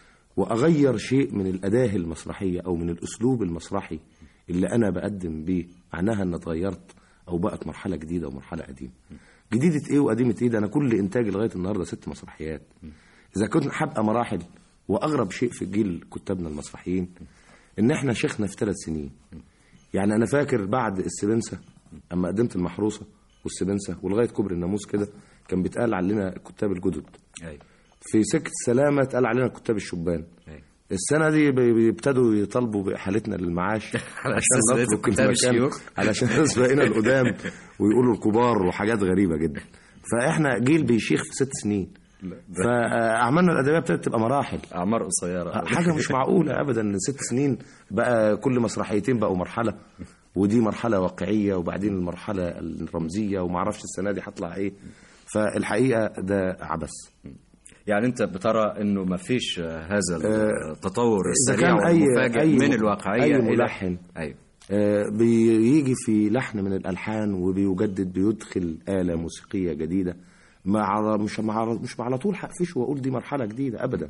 واغير شيء من الاداه المسرحيه او من الاسلوب المسرحي اللي انا بقدم بيه معناها ان اتغيرت او بقت مرحله جديده ومرحله قديمه جديده ايه وقديمه ايه ده انا كل انتاجي لغايه النهارده ست مسرحيات اذا كنت هبقى مراحل واغرب شيء في جيل كتابنا المسرحيين ان احنا شيخنا في ثلاث سنين يعني انا فاكر بعد السبنسه اما قدمت المحروسه والسبنسه ولغايه كبر الناموس كده كان بيتقال علينا الكتاب الجدد أيوة. في سكه السلامه اتقال علينا كتاب الشبان أيوة. السنه دي بي- بيبتدوا يطالبوا باحالتنا للمعاش على أساس بقيتوا نترك كتاب المكان الشيوخ. علشان الناس بقينا القدام ويقولوا الكبار وحاجات غريبه جدا فاحنا جيل بيشيخ في ست سنين فاعمالنا الادبيه ابتدت تبقى مراحل اعمار قصيره حاجه مش معقوله ابدا ان ست سنين بقى كل مسرحيتين بقوا مرحله ودي مرحله واقعيه وبعدين المرحله الرمزيه وما اعرفش السنه دي هطلع ايه فالحقيقه ده عبث يعني انت بترى انه ما فيش هذا التطور إذا السريع كان أي- والمفاجئ أي من م- الواقعيه أي إلى- ملحن ايوه آه، بيجي في لحن من الالحان وبيجدد بيدخل اله موسيقيه جديده مع مش مع مش على طول هقفش واقول دي مرحله جديده ابدا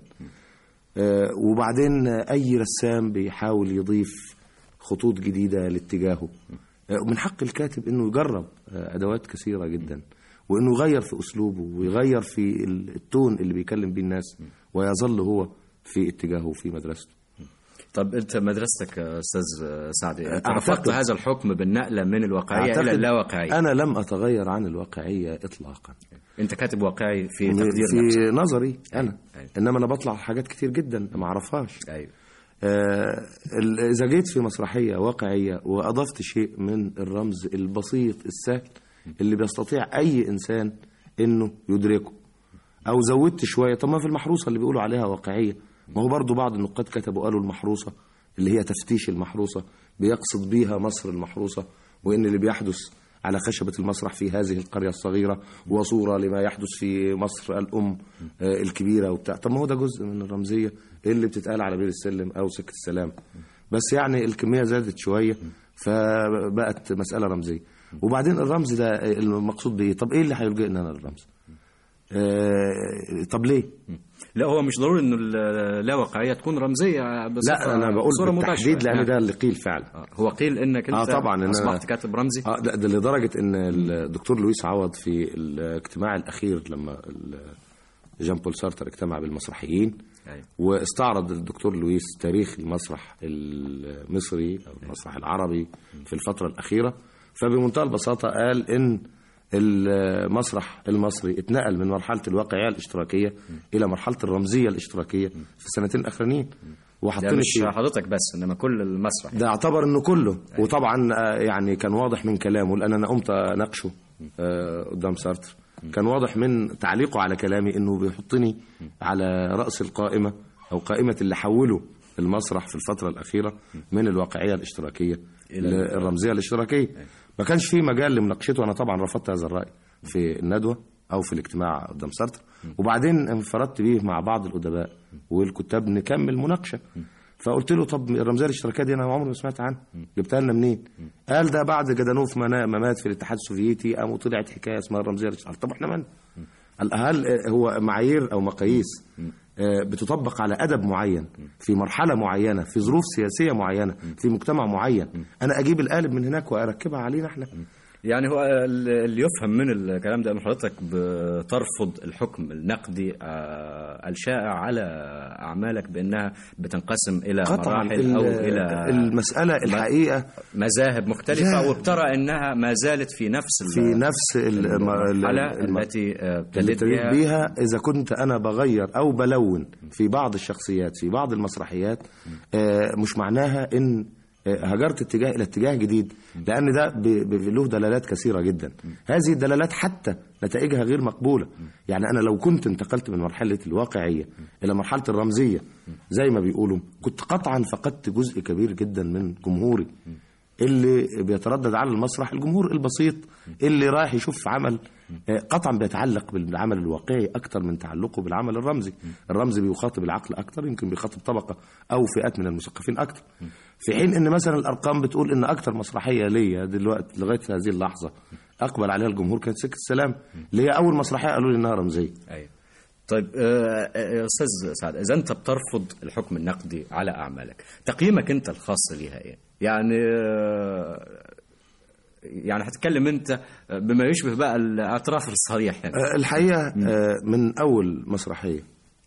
آه، وبعدين اي رسام بيحاول يضيف خطوط جديده لاتجاهه آه، من حق الكاتب انه يجرب آه، ادوات كثيره جدا وانه يغير في اسلوبه ويغير في ال- التون اللي بيكلم بيه الناس ويظل هو في اتجاهه وفي مدرسته طب انت مدرستك يا استاذ سعدي انت أعتقد- رفضت هذا الحكم بالنقله من الواقعيه الى أعتقد اللاواقعيه انا لم اتغير عن الواقعيه اطلاقا انت كاتب واقعي في تقدير نفسك في نظري انا أيوة. انما انا بطلع حاجات كتير جدا ما اعرفهاش ايوه آه، ال- اذا جيت في مسرحيه واقعيه واضفت شيء من الرمز البسيط السهل اللي بيستطيع اي انسان انه يدركه او زودت شويه طب ما في المحروسه اللي بيقولوا عليها واقعيه ما هو برضو بعض النقاد كتبوا قالوا المحروسه اللي هي تفتيش المحروسه بيقصد بيها مصر المحروسه وان اللي بيحدث على خشبة المسرح في هذه القرية الصغيرة وصورة لما يحدث في مصر الأم آه، الكبيرة وبتاع طب ما هو ده جزء من الرمزية اللي بتتقال على بير السلم أو سكة السلام بس يعني الكمية زادت شوية فبقت مسألة رمزية وبعدين الرمز ده آه، المقصود بإيه طب إيه اللي هيلجئنا أنا للرمز آه، طب ليه لا هو مش ضروري انه اللاواقعيه تكون رمزيه بصفة لا أنا بقول بصورة بالتحديد مباشرة. لأن يعني. ده اللي قيل فعلا آه، هو قيل انك انت آه، طبعاً، إن أنا- اصبحت كاتب رمزي اه لا ده لدرجه ان الدكتور لويس عوض في الاجتماع الاخير لما ال- جان بول سارتر اجتمع بالمسرحيين أيوة. واستعرض الدكتور لويس تاريخ المسرح المصري او المسرح العربي في الفتره الاخيره فبمنتهى البساطه قال ان المسرح المصري اتنقل من مرحله الواقعيه الاشتراكيه الى مرحله الرمزيه الاشتراكيه في السنتين الاخرانيين ده وحطني مش في حضرتك بس انما كل المسرح ده اعتبر انه كله وطبعا آه، يعني كان واضح من كلامه لان انا قمت اناقشه آه، قدام سارتر كان واضح من تعليقه على كلامي انه بيحطني على راس القائمه او قائمه اللي حولوا المسرح في الفتره الاخيره من الواقعيه الاشتراكيه للرمزيه الاشتراكيه ما كانش في مجال لمناقشته انا طبعا رفضت هذا الراي في الندوه او في الاجتماع قدام سارتر وبعدين انفردت بيه مع بعض الادباء والكتاب نكمل مناقشه فقلت له طب الرمزيه الاشتراكيه دي انا عمري ما سمعت عنها جبتها لنا منين؟ قال ده بعد جدانوف ما ما مات في الاتحاد السوفيتي قاموا طلعت حكايه اسمها الرمزيه الاشتراكيه طب احنا مالنا؟ قال هل هو معايير او مقاييس آه، بتطبق على ادب معين في مرحله معينه في ظروف سياسيه معينه في مجتمع معين انا اجيب القالب من هناك واركبها علينا احنا يعني هو اللي يفهم من الكلام ده ان حضرتك بترفض الحكم النقدي آه، الشائع على اعمالك بانها بتنقسم الى قطعا مراحل او ال- الى المساله الحقيقه مذاهب مختلفه لا. وبترى انها ما زالت في نفس ال- في نفس ال- المرحله الم- التي آه، اللي ابتديت ابتديت بها بيها اذا كنت انا بغير او بلون في بعض الشخصيات في بعض المسرحيات آه، مش معناها ان آه، هجرت اتجاه الى اتجاه جديد لان ده ب- ب- له دلالات كثيره جدا هذه الدلالات حتى نتائجها غير مقبوله يعني انا لو كنت انتقلت من مرحله الواقعيه الى مرحله الرمزيه زي ما بيقولوا كنت قطعا فقدت جزء كبير جدا من جمهوري اللي بيتردد على المسرح الجمهور البسيط اللي رايح يشوف عمل آه، قطعا بيتعلق بالعمل الواقعي اكتر من تعلقه بالعمل الرمزي الرمزي بيخاطب العقل اكتر يمكن بيخاطب طبقه او فئات من المثقفين اكتر في حين ان مثلا الارقام بتقول ان اكتر مسرحيه ليا دلوقتي لغايه هذه اللحظه اقبل عليها الجمهور كانت سكه السلام اللي هي اول مسرحيه قالوا لي انها رمزيه ايوه طيب آه، آه، يا استاذ سعد اذا انت بترفض الحكم النقدي على اعمالك تقييمك انت الخاص ليها ايه يعني آه، يعني هتتكلم انت بما يشبه بقى الاعتراف الصريح يعني. آه، الحقيقه آه، من اول مسرحيه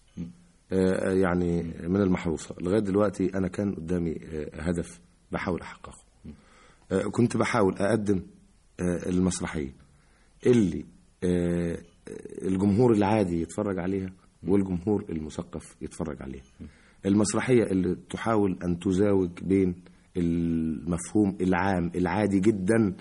آه، يعني من المحروسه لغايه دلوقتي انا كان قدامي آه، هدف بحاول احققه آه، كنت بحاول اقدم آه، المسرحيه اللي آه، الجمهور العادي يتفرج عليها والجمهور المثقف يتفرج عليها المسرحيه اللي تحاول ان تزاوج بين المفهوم العام العادي جدا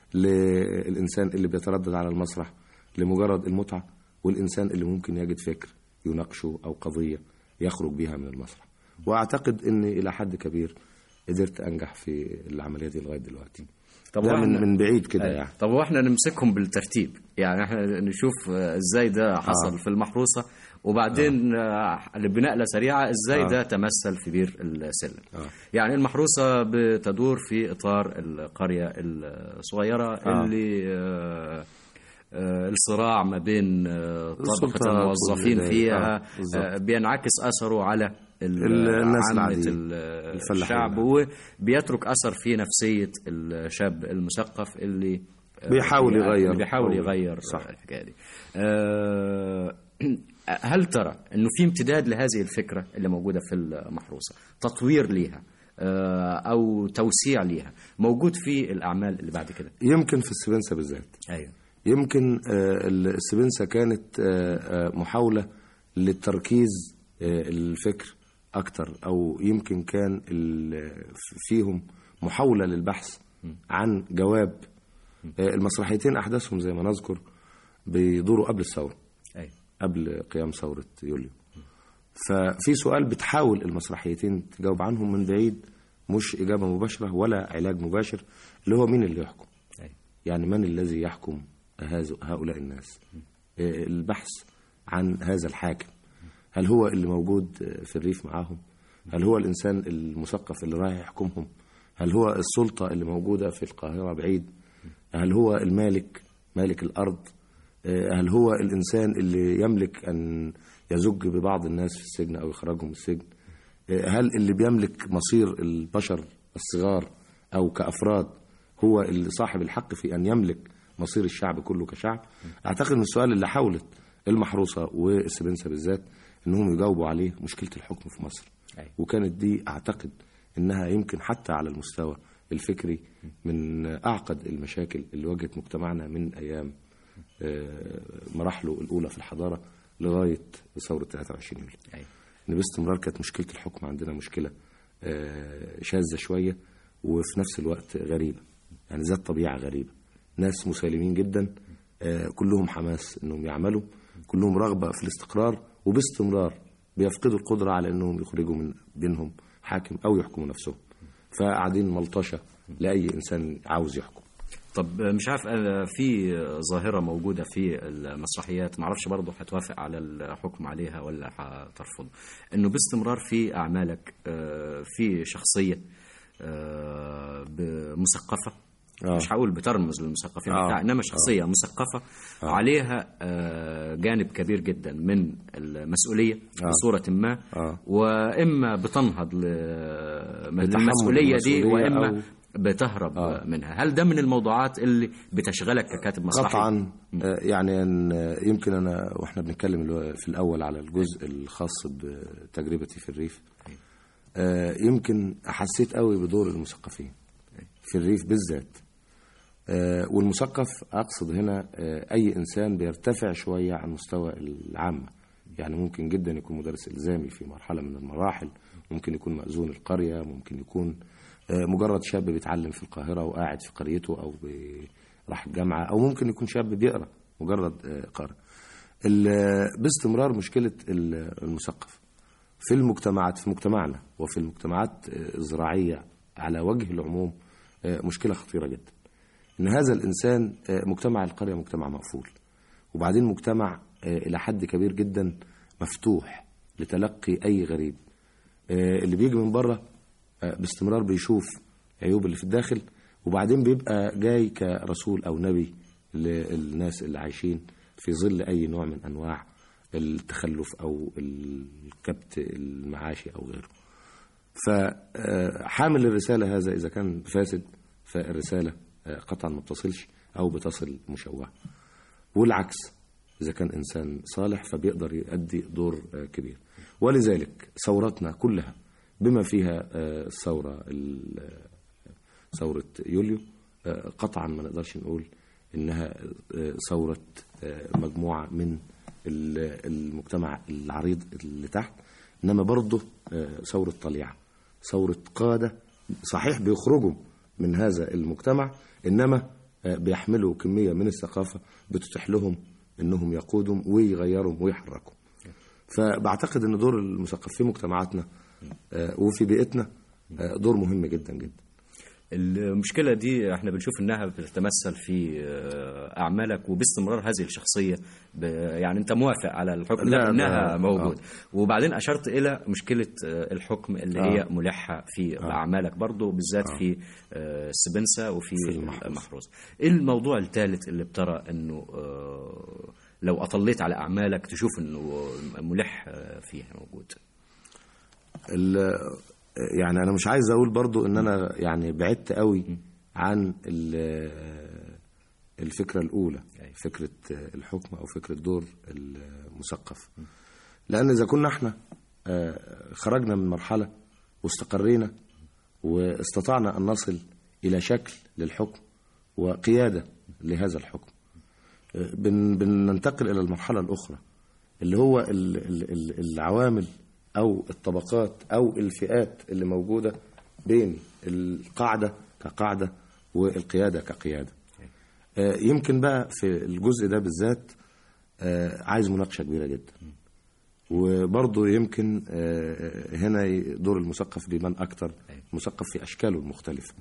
للانسان اللي بيتردد على المسرح لمجرد المتعه والانسان اللي ممكن يجد فكر يناقشه او قضيه يخرج بيها من المسرح واعتقد اني الى حد كبير قدرت انجح في العمليه دي لغايه دلوقتي طب ده وإحنا- من من بعيد كده أيوة. يعني طب واحنا نمسكهم بالترتيب يعني احنا نشوف آه، ازاي ده حصل آه. في المحروسه وبعدين آه. بنقله سريعه ازاي آه. ده تمثل في بير السلم آه. يعني المحروسه بتدور في اطار القريه الصغيره آه. اللي آه، آه، الصراع ما بين آه، طبقه السلطات الموظفين وال- فيها آه، بالظبط. آه، بينعكس اثره على ال- الناس عامة العاديين. ال- الفلاحين. الشعب وبيترك اثر في نفسيه الشاب المثقف اللي بيحاول يعني يغير. بيحاول أو- يغير صح. الحكايه دي آه، هل ترى انه في امتداد لهذه الفكره اللي موجوده في المحروسه تطوير ليها آه، او توسيع ليها موجود في الاعمال اللي بعد كده يمكن في السبنسه بالذات ايوه يمكن آه، السبنسة كانت آه، آه، محاولة للتركيز آه، الفكر أكتر أو يمكن كان ال- فيهم محاولة للبحث عن جواب آه، المسرحيتين أحداثهم زي ما نذكر بيدوروا قبل الثورة ايوه قبل قيام ثورة يوليو ففي سؤال بتحاول المسرحيتين تجاوب عنهم من بعيد مش إجابة مباشرة ولا علاج مباشر اللي هو مين اللي يحكم ايوه يعني من الذي يحكم هذا هؤلاء الناس آه، البحث عن هذا الحاكم هل هو اللي موجود آه، في الريف معاهم هل هو الإنسان المثقف اللي رايح يحكمهم هل هو السلطة اللي موجودة في القاهرة بعيد هل هو المالك مالك الأرض آه، هل هو الإنسان اللي يملك أن يزج ببعض الناس في السجن أو يخرجهم من السجن آه، هل اللي بيملك مصير البشر الصغار أو كأفراد هو اللي صاحب الحق في أن يملك مصير الشعب كله كشعب أعتقد أن السؤال اللي حاولت المحروسة والسبنسة بالذات أنهم يجاوبوا عليه مشكلة الحكم في مصر أيوة. وكانت دي أعتقد أنها يمكن حتى على المستوى الفكري من أعقد المشاكل اللي واجهت مجتمعنا من أيام آه، مراحله الأولى في الحضارة لغاية ثورة 23 يوليو ايوه ان باستمرار كانت مشكله الحكم عندنا مشكله آه، شاذه شويه وفي نفس الوقت غريبه يعني ذات طبيعه غريبه ناس مسالمين جدا آه، كلهم حماس انهم يعملوا كلهم رغبه في الاستقرار وباستمرار بيفقدوا القدره على انهم يخرجوا من بينهم حاكم او يحكموا نفسهم فقاعدين ملطشه لاي انسان عاوز يحكم طب مش عارف أنا في ظاهرة موجودة في المسرحيات معرفش برضه هتوافق على الحكم عليها ولا هترفض إنه باستمرار في أعمالك آه، في شخصية آه، مثقفة آه. مش هقول بترمز للمثقفين آه. بتاع انما شخصيه مثقفه عليها آه، جانب كبير جدا من المسؤوليه بصوره ما آه. واما بتنهض ل- من بتحمل المسؤوليه دي المسؤولية واما أو- بتهرب منها هل ده من الموضوعات اللي بتشغلك ككاتب مسرحي قطعا آه، يعني أن آه، يمكن انا واحنا بنتكلم الو- في الاول على الجزء الخاص بتجربتي في الريف آه، يمكن حسيت قوي بدور المثقفين في الريف بالذات آه، والمثقف اقصد هنا آه، اي انسان بيرتفع شويه عن مستوى العامه يعني ممكن جدا يكون مدرس الزامي في مرحله من المراحل ممكن يكون مأذون القريه ممكن يكون آه، مجرد شاب بيتعلم في القاهره وقاعد في قريته او بي- راح الجامعه او ممكن يكون شاب بيقرا مجرد آه، قارئ ال- باستمرار مشكله ال- المثقف في المجتمعات في مجتمعنا وفي المجتمعات آه، الزراعيه على وجه العموم آه، مشكلة خطيرة جدا إن هذا الإنسان آه، مجتمع القرية مجتمع مقفول وبعدين مجتمع آه، إلى حد كبير جدا مفتوح لتلقي أي غريب آه، اللي بيجي من بره آه، باستمرار بيشوف عيوب اللي في الداخل وبعدين بيبقى جاي كرسول أو نبي للناس اللي عايشين في ظل أي نوع من أنواع التخلف أو الكبت المعاشي أو غيره فحامل الرسالة هذا إذا كان فاسد فالرسالة آه، قطعا ما بتصلش أو بتصل مشوهة والعكس إذا كان إنسان صالح فبيقدر يؤدي دور آه، كبير ولذلك ثوراتنا كلها بما فيها آه، الثورة ال- آه، ثورة يوليو آه، قطعا ما نقدرش نقول إنها آه، ثورة آه، مجموعة من ال- المجتمع العريض اللي تحت إنما برضه آه، ثورة طليعة ثورة قادة صحيح بيخرجوا من هذا المجتمع إنما آه، بيحملوا كمية من الثقافة بتتيح لهم إنهم يقودوا ويغيروا ويحركوا فبعتقد ان دور المثقف في مجتمعاتنا آه، وفي بيئتنا آه، دور مهم جدا جدا المشكلة دي احنا بنشوف انها بتتمثل في آه، اعمالك وباستمرار هذه الشخصية ب- يعني انت موافق على الحكم لا، ده انها ب- موجود وبعدين اشرت الى مشكلة آه، الحكم اللي آه. هي ملحة في اعمالك برضو بالذات في آه، السبنسة وفي في المحروس. المحروس ايه الموضوع الثالث اللي بترى انه آه، لو اطليت على اعمالك تشوف انه ملح آه، فيها موجود ال- يعني انا مش عايز اقول برضو ان انا يعني بعدت قوي عن ال- الفكره الاولى أيوة. فكره الحكم او فكره دور المثقف لان اذا كنا احنا آه، خرجنا من مرحله واستقرينا واستطعنا ان نصل الى شكل للحكم وقياده لهذا الحكم آه، بن بننتقل الى المرحله الاخرى اللي هو ال- ال- ال- العوامل او الطبقات او الفئات اللي موجوده بين القاعده كقاعده والقياده كقياده آه، يمكن بقى في الجزء ده بالذات آه، عايز مناقشه كبيره جدا وبرضه يمكن آه، هنا ي- دور المثقف بيبان اكتر مثقف في اشكاله المختلفه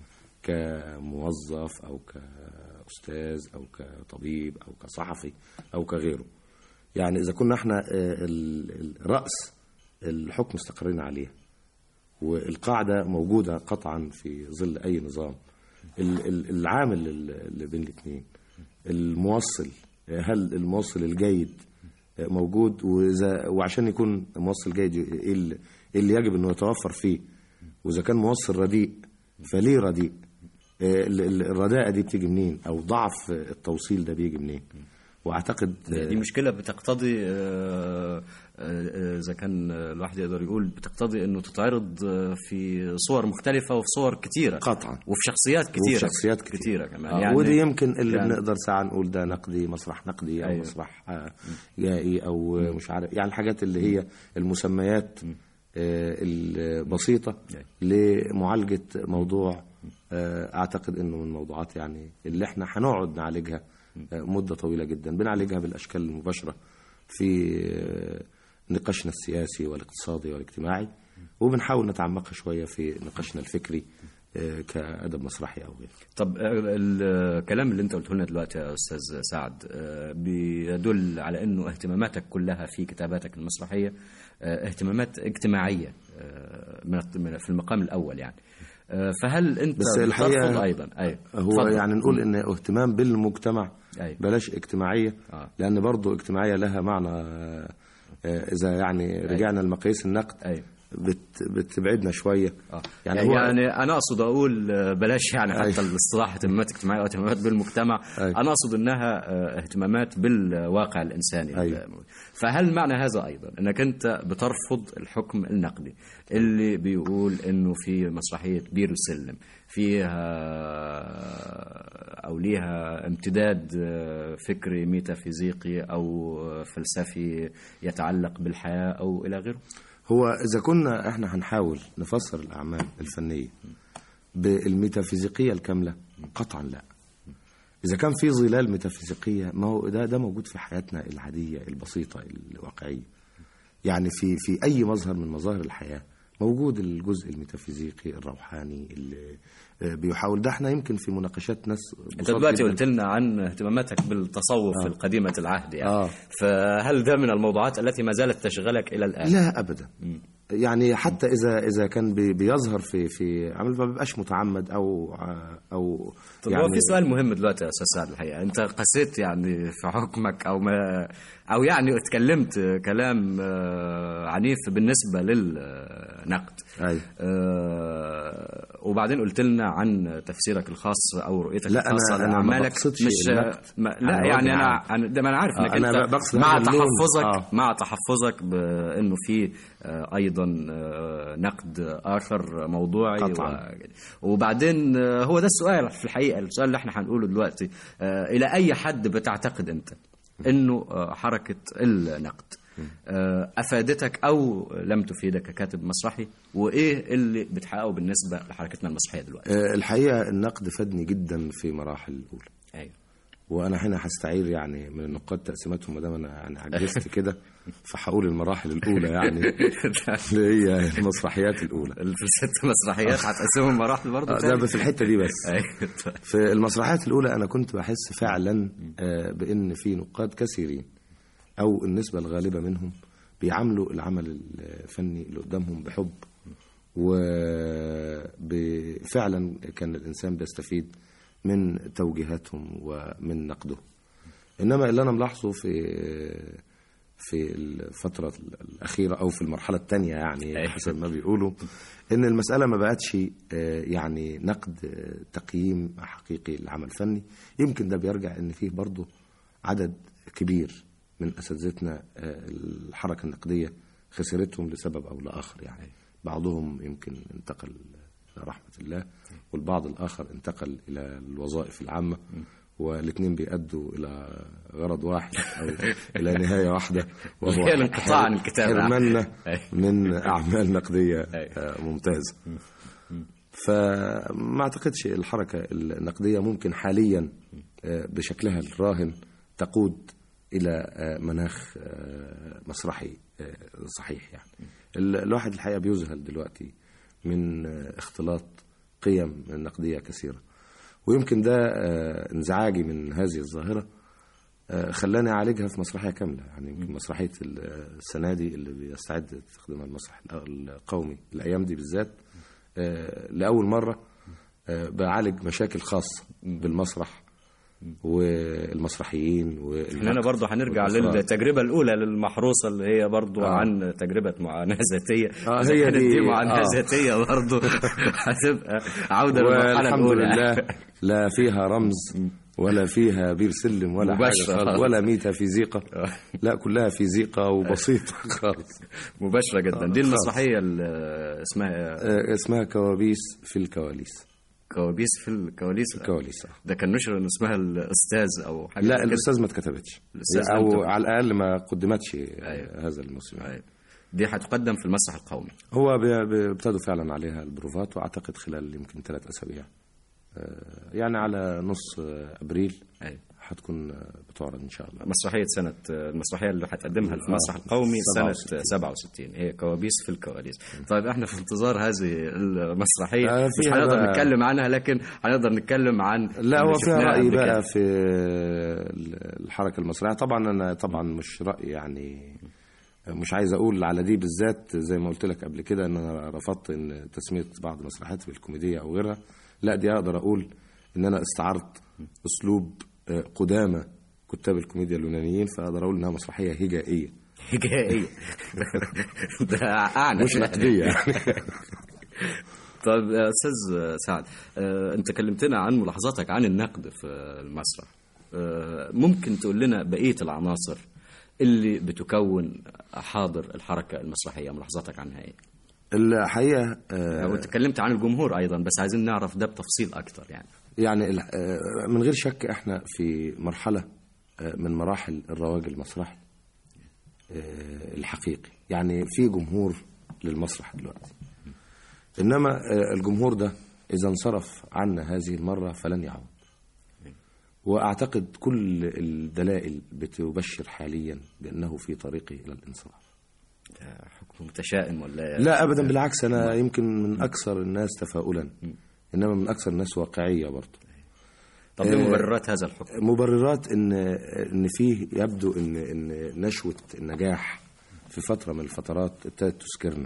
كموظف او كاستاذ او كطبيب او كصحفي او كغيره يعني اذا كنا احنا آه، ال- ال- راس الحكم استقرينا عليه والقاعده موجوده قطعا في ظل اي نظام ال- ال- العامل اللي بين الاثنين الموصل هل الموصل الجيد موجود واذا وعشان يكون موصل جيد ايه اللي إيه اللي يجب انه يتوفر فيه واذا كان موصل رديء فليه رديء آه، ال- ال- الرداءة دي بتيجي منين او ضعف التوصيل ده بيجي منين واعتقد دي مشكلة بتقتضي آه، آه، آه، إذا كان الواحد يقدر يقول بتقتضي إنه تتعرض آه، في صور مختلفة وفي صور كتيرة قطعا وفي شخصيات كتيرة وفي شخصيات كتير. كتيرة كمان آه، يعني ودي يمكن اللي يعني- بنقدر ساعة نقول ده نقدي مسرح نقدي أو أيوة. مسرح آه، جائي أو آه، مش عارف يعني الحاجات اللي هي المسميات آه، البسيطة أيوة. لمعالجة موضوع آه، أعتقد إنه من الموضوعات يعني اللي إحنا هنقعد نعالجها آه، مدة طويلة جدا بنعالجها بالأشكال المباشرة في آه، نقاشنا السياسي والاقتصادي والاجتماعي وبنحاول نتعمقها شوية في نقاشنا الفكري آه، كأدب مسرحي أو غيره طب آه، الكلام اللي انت قلته لنا دلوقتي يا استاذ سعد آه، بيدل على انه اهتماماتك كلها في كتاباتك المسرحيه آه، اهتمامات اجتماعيه آه، من الت- من- في المقام الاول يعني آه، فهل انت بس بترفض الحقيقة ايضا ايوه هو اتفضل. يعني نقول ان اهتمام بالمجتمع أيوة. بلاش اجتماعيه آه. لان برضو اجتماعيه لها معنى آه، اذا يعني رجعنا لمقاييس النقد أيوة. بت بتبعدنا شويه آه. يعني, يعني, هو يعني انا اقصد اقول آه، بلاش يعني حتى أيوة. الاصطلاح اهتمامات اجتماعيه او اهتمامات بالمجتمع أيوة. انا اقصد انها آه، اهتمامات بالواقع الانساني أيوة. فهل معنى هذا ايضا انك انت بترفض الحكم النقدي اللي بيقول انه في مسرحيه بير وسلم فيها او ليها امتداد آه، فكري ميتافيزيقي او آه، فلسفي يتعلق بالحياه او الى غيره هو اذا كنا احنا هنحاول نفسر الاعمال الفنيه بالميتافيزيقيه الكامله قطعا لا اذا كان في ظلال ميتافيزيقيه ما هو ده ده موجود في حياتنا العاديه البسيطه الواقعيه يعني في في اي مظهر من مظاهر الحياه موجود الجزء الميتافيزيقي الروحاني اللي آه، بيحاول ده احنا يمكن في مناقشات ناس انت بساط دلوقتي جداً. قلت لنا عن اهتماماتك بالتصوف في القديمة العهد يعني آه. فهل ده من الموضوعات التي ما زالت تشغلك إلى الآن؟ لا ابدا يعني حتى اذا اذا كان بي- بيظهر في في عمل ما بيبقاش متعمد او او طب هو في سؤال مهم دلوقتي يا استاذ سعد الحقيقه انت قسيت يعني في حكمك او ما او يعني اتكلمت كلام آه، عنيف بالنسبه للنقد أيوة. آه، وبعدين قلت لنا عن تفسيرك الخاص او رؤيتك لا، أنا- الخاصه أنا ما لاعمالك بقصدش مش النقد ما لا على يعني وجه انا عام. أنا- ده ما انا عارف آه، انك أنا انت بقصد مع هذا اللون. تحفظك آه. مع تحفظك بانه في آه، ايضا آه، نقد اخر موضوعي قطعاً. و- وبعدين آه، هو ده السؤال في الحقيقه السؤال اللي احنا هنقوله دلوقتي آه، الى اي حد بتعتقد انت انه آه، حركه النقد آه، افادتك او لم تفيدك ككاتب مسرحي وايه اللي بتحققه بالنسبه لحركتنا المسرحيه دلوقتي آه، الحقيقه النقد فادني جدا في مراحل الاولى ايوه وانا هنا هستعير يعني من النقاد تقسيماتهم ما دام انا يعني عجزت كده فهقول المراحل الاولى يعني اللي هي المسرحيات الاولى في الست مسرحيات هتقسمهم مراحل برضه آه، ده تاني؟ بس في الحته دي بس أيوة. في المسرحيات الأولى أنا كنت بحس فعلا آه، بأن في نقاد كثيرين أو النسبة الغالبة منهم بيعاملوا العمل الفني اللي قدامهم بحب وفعلا كان الإنسان بيستفيد من توجيهاتهم ومن نقدهم إنما اللي أنا ملاحظه في في الفترة الأخيرة أو في المرحلة الثانية يعني أيوة. حسب ما بيقولوا إن المسألة ما بقتش آه، يعني نقد آه، تقييم حقيقي للعمل الفني يمكن ده بيرجع إن فيه برضه عدد كبير من أساتذتنا آه، الحركة النقدية خسرتهم لسبب أو لآخر يعني بعضهم يمكن انتقل إلى رحمة الله والبعض الآخر انتقل إلى الوظائف العامة والاثنين بيأدوا إلى غرض واحد أو إلى نهاية واحدة وهو هي الانقطاع عن الكتابة. حرماننا أيوة. من أعمال نقدية أيوة. آه، ممتازة فما أعتقدش الحركة النقدية ممكن حاليا آه، بشكلها الراهن تقود إلى آه، مناخ آه، مسرحي آه، صحيح يعني ال- الواحد الحقيقة بيذهل دلوقتي من آه، اختلاط قيم نقدية كثيرة ويمكن ده آه، انزعاجي من هذه الظاهرة آه، خلاني أعالجها في مسرحية كاملة يعني يمكن مسرحية ال- السنة دي اللي بيستعد تخدمها المسرح القومي الأيام دي بالذات آه، لأول مرة آه، بعالج مشاكل خاصة بالمسرح والمسرحيين احنا هنا برضه هنرجع للتجربة الأولى للمحروسة اللي هي برضه آه. عن تجربة معاناة ذاتية آه، إذا هي كانت دي- معاناة آه. ذاتية برضه هتبقى عودة للمرحلة والحمد الأولى لله لا فيها رمز ولا فيها بير سلم ولا حاجة مباشرة خالص، خالص. ولا ميتافيزيقا لا كلها فيزيقا وبسيطة خالص مباشرة جدا دي آه، خلاص. المسرحية اللي اسمها آه، اسمها كوابيس في الكواليس كوابيس في الكواليس الكواليس آه. ده كان نشر ان اسمها الأستاذ أو حاجة لا زي كده. الأستاذ ما اتكتبتش الأستاذ لم أو تكتب. على الأقل ما قدمتش أيوة. هذا الموسم أيوة. دي هتقدم في المسرح القومي هو بي- بي- ابتدوا فعلا عليها البروفات واعتقد خلال يمكن ثلاث اسابيع آه، يعني على نص آه، ابريل أيوة. هتكون آه، بتعرض ان شاء الله مسرحية سنة المسرحية اللي هتقدمها في المسرح آه، القومي سنة 67. 67 هي كوابيس في الكواليس طيب احنا في انتظار هذه المسرحية آه، مش فيها هنقدر بقى- نتكلم عنها لكن هنقدر نتكلم عن لا هو اللي فيها شفناه راي قبل بقى كده. في الحركه المسرحيه طبعا انا طبعا مش راي يعني مش عايز اقول على دي بالذات زي ما قلت لك قبل كده ان انا رفضت ان تسميه بعض مسرحياتي بالكوميديه او غيرها لا دي اقدر اقول ان انا استعرت اسلوب آه، قدامى كتاب الكوميديا اليونانيين فاقدر اقول انها مسرحيه هجائيه حكاية ده أعنى مش نقديه يعني طيب يا استاذ سعد آه، انت كلمتنا عن ملاحظاتك عن النقد في المسرح آه، ممكن تقول لنا بقيه العناصر اللي بتكون حاضر الحركه المسرحيه ملاحظاتك عنها ايه؟ الحقيقه آه، وتكلمت عن الجمهور ايضا بس عايزين نعرف ده بتفصيل اكتر يعني يعني ال- آه، من غير شك احنا في مرحلة آه، من مراحل الرواج المسرحي آه، الحقيقي يعني في جمهور للمسرح دلوقتي إنما آه، الجمهور ده إذا انصرف عنا هذه المرة فلن يعود وأعتقد كل الدلائل بتبشر حاليا بأنه في طريقه إلى الانصراف حكم متشائم ولا لا ابدا بالعكس انا يمكن من اكثر الناس تفاؤلا انما من اكثر الناس واقعيه برضه طب ايه مبررات هذا الحكم؟ مبررات ان ان فيه يبدو ان ان نشوه النجاح في فتره من الفترات ابتدت تسكرنا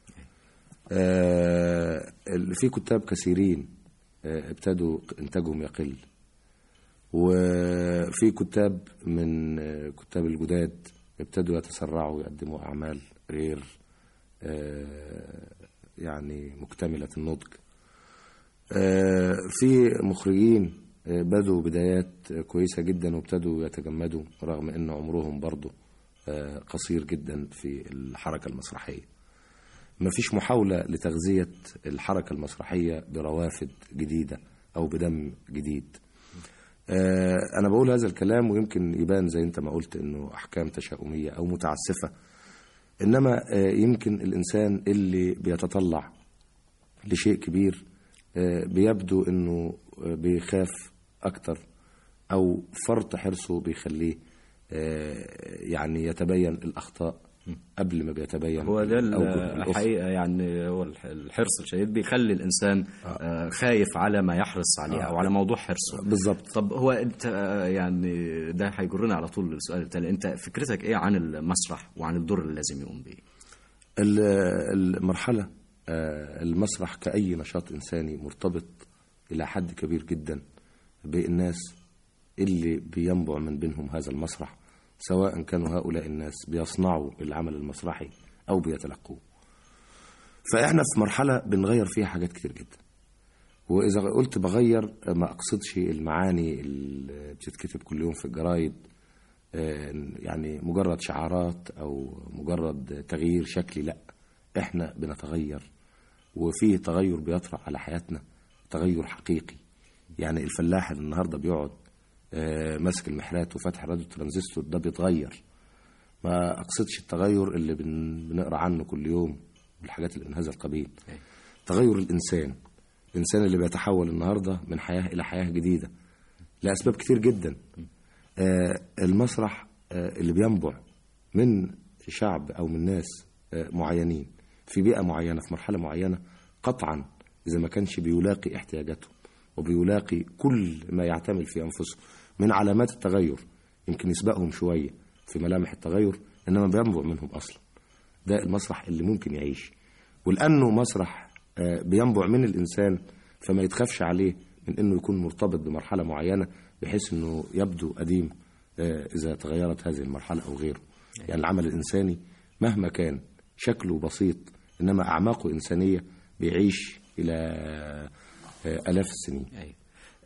آه، ال- في كتاب كثيرين آه، ابتدوا انتاجهم يقل وفي كتاب من آه، كتاب الجداد ابتدوا يتسرعوا ويقدموا اعمال غير آه، يعني مكتمله النضج آه، في مخرجين آه، بدوا بدايات آه، كويسة جدا وابتدوا يتجمدوا رغم ان عمرهم برضه آه، قصير جدا في الحركة المسرحية مفيش محاولة لتغذية الحركة المسرحية بروافد جديدة أو بدم جديد آه، أنا بقول هذا الكلام ويمكن يبان زي أنت ما قلت إنه أحكام تشاؤمية أو متعسفة إنما آه، يمكن الإنسان اللي بيتطلع لشيء كبير آه، بيبدو انه آه، بيخاف اكتر او فرط حرصه بيخليه آه، يعني يتبين الاخطاء قبل ما بيتبين هو ده الأوجه الأخرى. الحقيقه يعني هو الح- الحرص الشديد بيخلي الانسان آه، خايف على ما يحرص عليه او على موضوع حرصه بالظبط طب هو انت آه، يعني ده هيجرنا على طول للسؤال التالي انت فكرتك ايه عن المسرح وعن الدور اللي لازم يقوم به؟ ال- المرحلة آه، المسرح كأي نشاط إنساني مرتبط إلى حد كبير جدا بالناس اللي بينبع من بينهم هذا المسرح سواء كانوا هؤلاء الناس بيصنعوا العمل المسرحي أو بيتلقوه فإحنا في مرحلة بنغير فيها حاجات كتير جدا وإذا قلت بغير ما أقصدش المعاني اللي بتتكتب كل يوم في الجرايد آه، يعني مجرد شعارات او مجرد تغيير شكلي لا احنا بنتغير وفيه تغير بيطرأ على حياتنا تغير حقيقي يعني الفلاح اللي النهارده بيقعد آه، ماسك المحرات وفاتح راديو ترانزستور ده بيتغير ما اقصدش التغير اللي بن- بنقرا عنه كل يوم والحاجات اللي من هذا القبيل تغير الانسان الانسان اللي بيتحول النهارده من حياه الى حياه جديده لاسباب كتير جدا آه، المسرح آه، اللي بينبع من شعب او من ناس آه، معينين في بيئه معينه في مرحله معينه قطعا اذا ما كانش بيلاقي احتياجاتهم وبيلاقي كل ما يعتمل في انفسهم من علامات التغير يمكن يسبقهم شويه في ملامح التغير انما بينبع منهم اصلا ده المسرح اللي ممكن يعيش ولانه مسرح آه، بينبع من الانسان فما يتخافش عليه من انه يكون مرتبط بمرحله معينه بحيث انه يبدو قديم آه، اذا تغيرت هذه المرحله او غيره يعني العمل الانساني مهما كان شكله بسيط انما اعماقه انسانيه بيعيش الى آه، الاف السنين أيوة.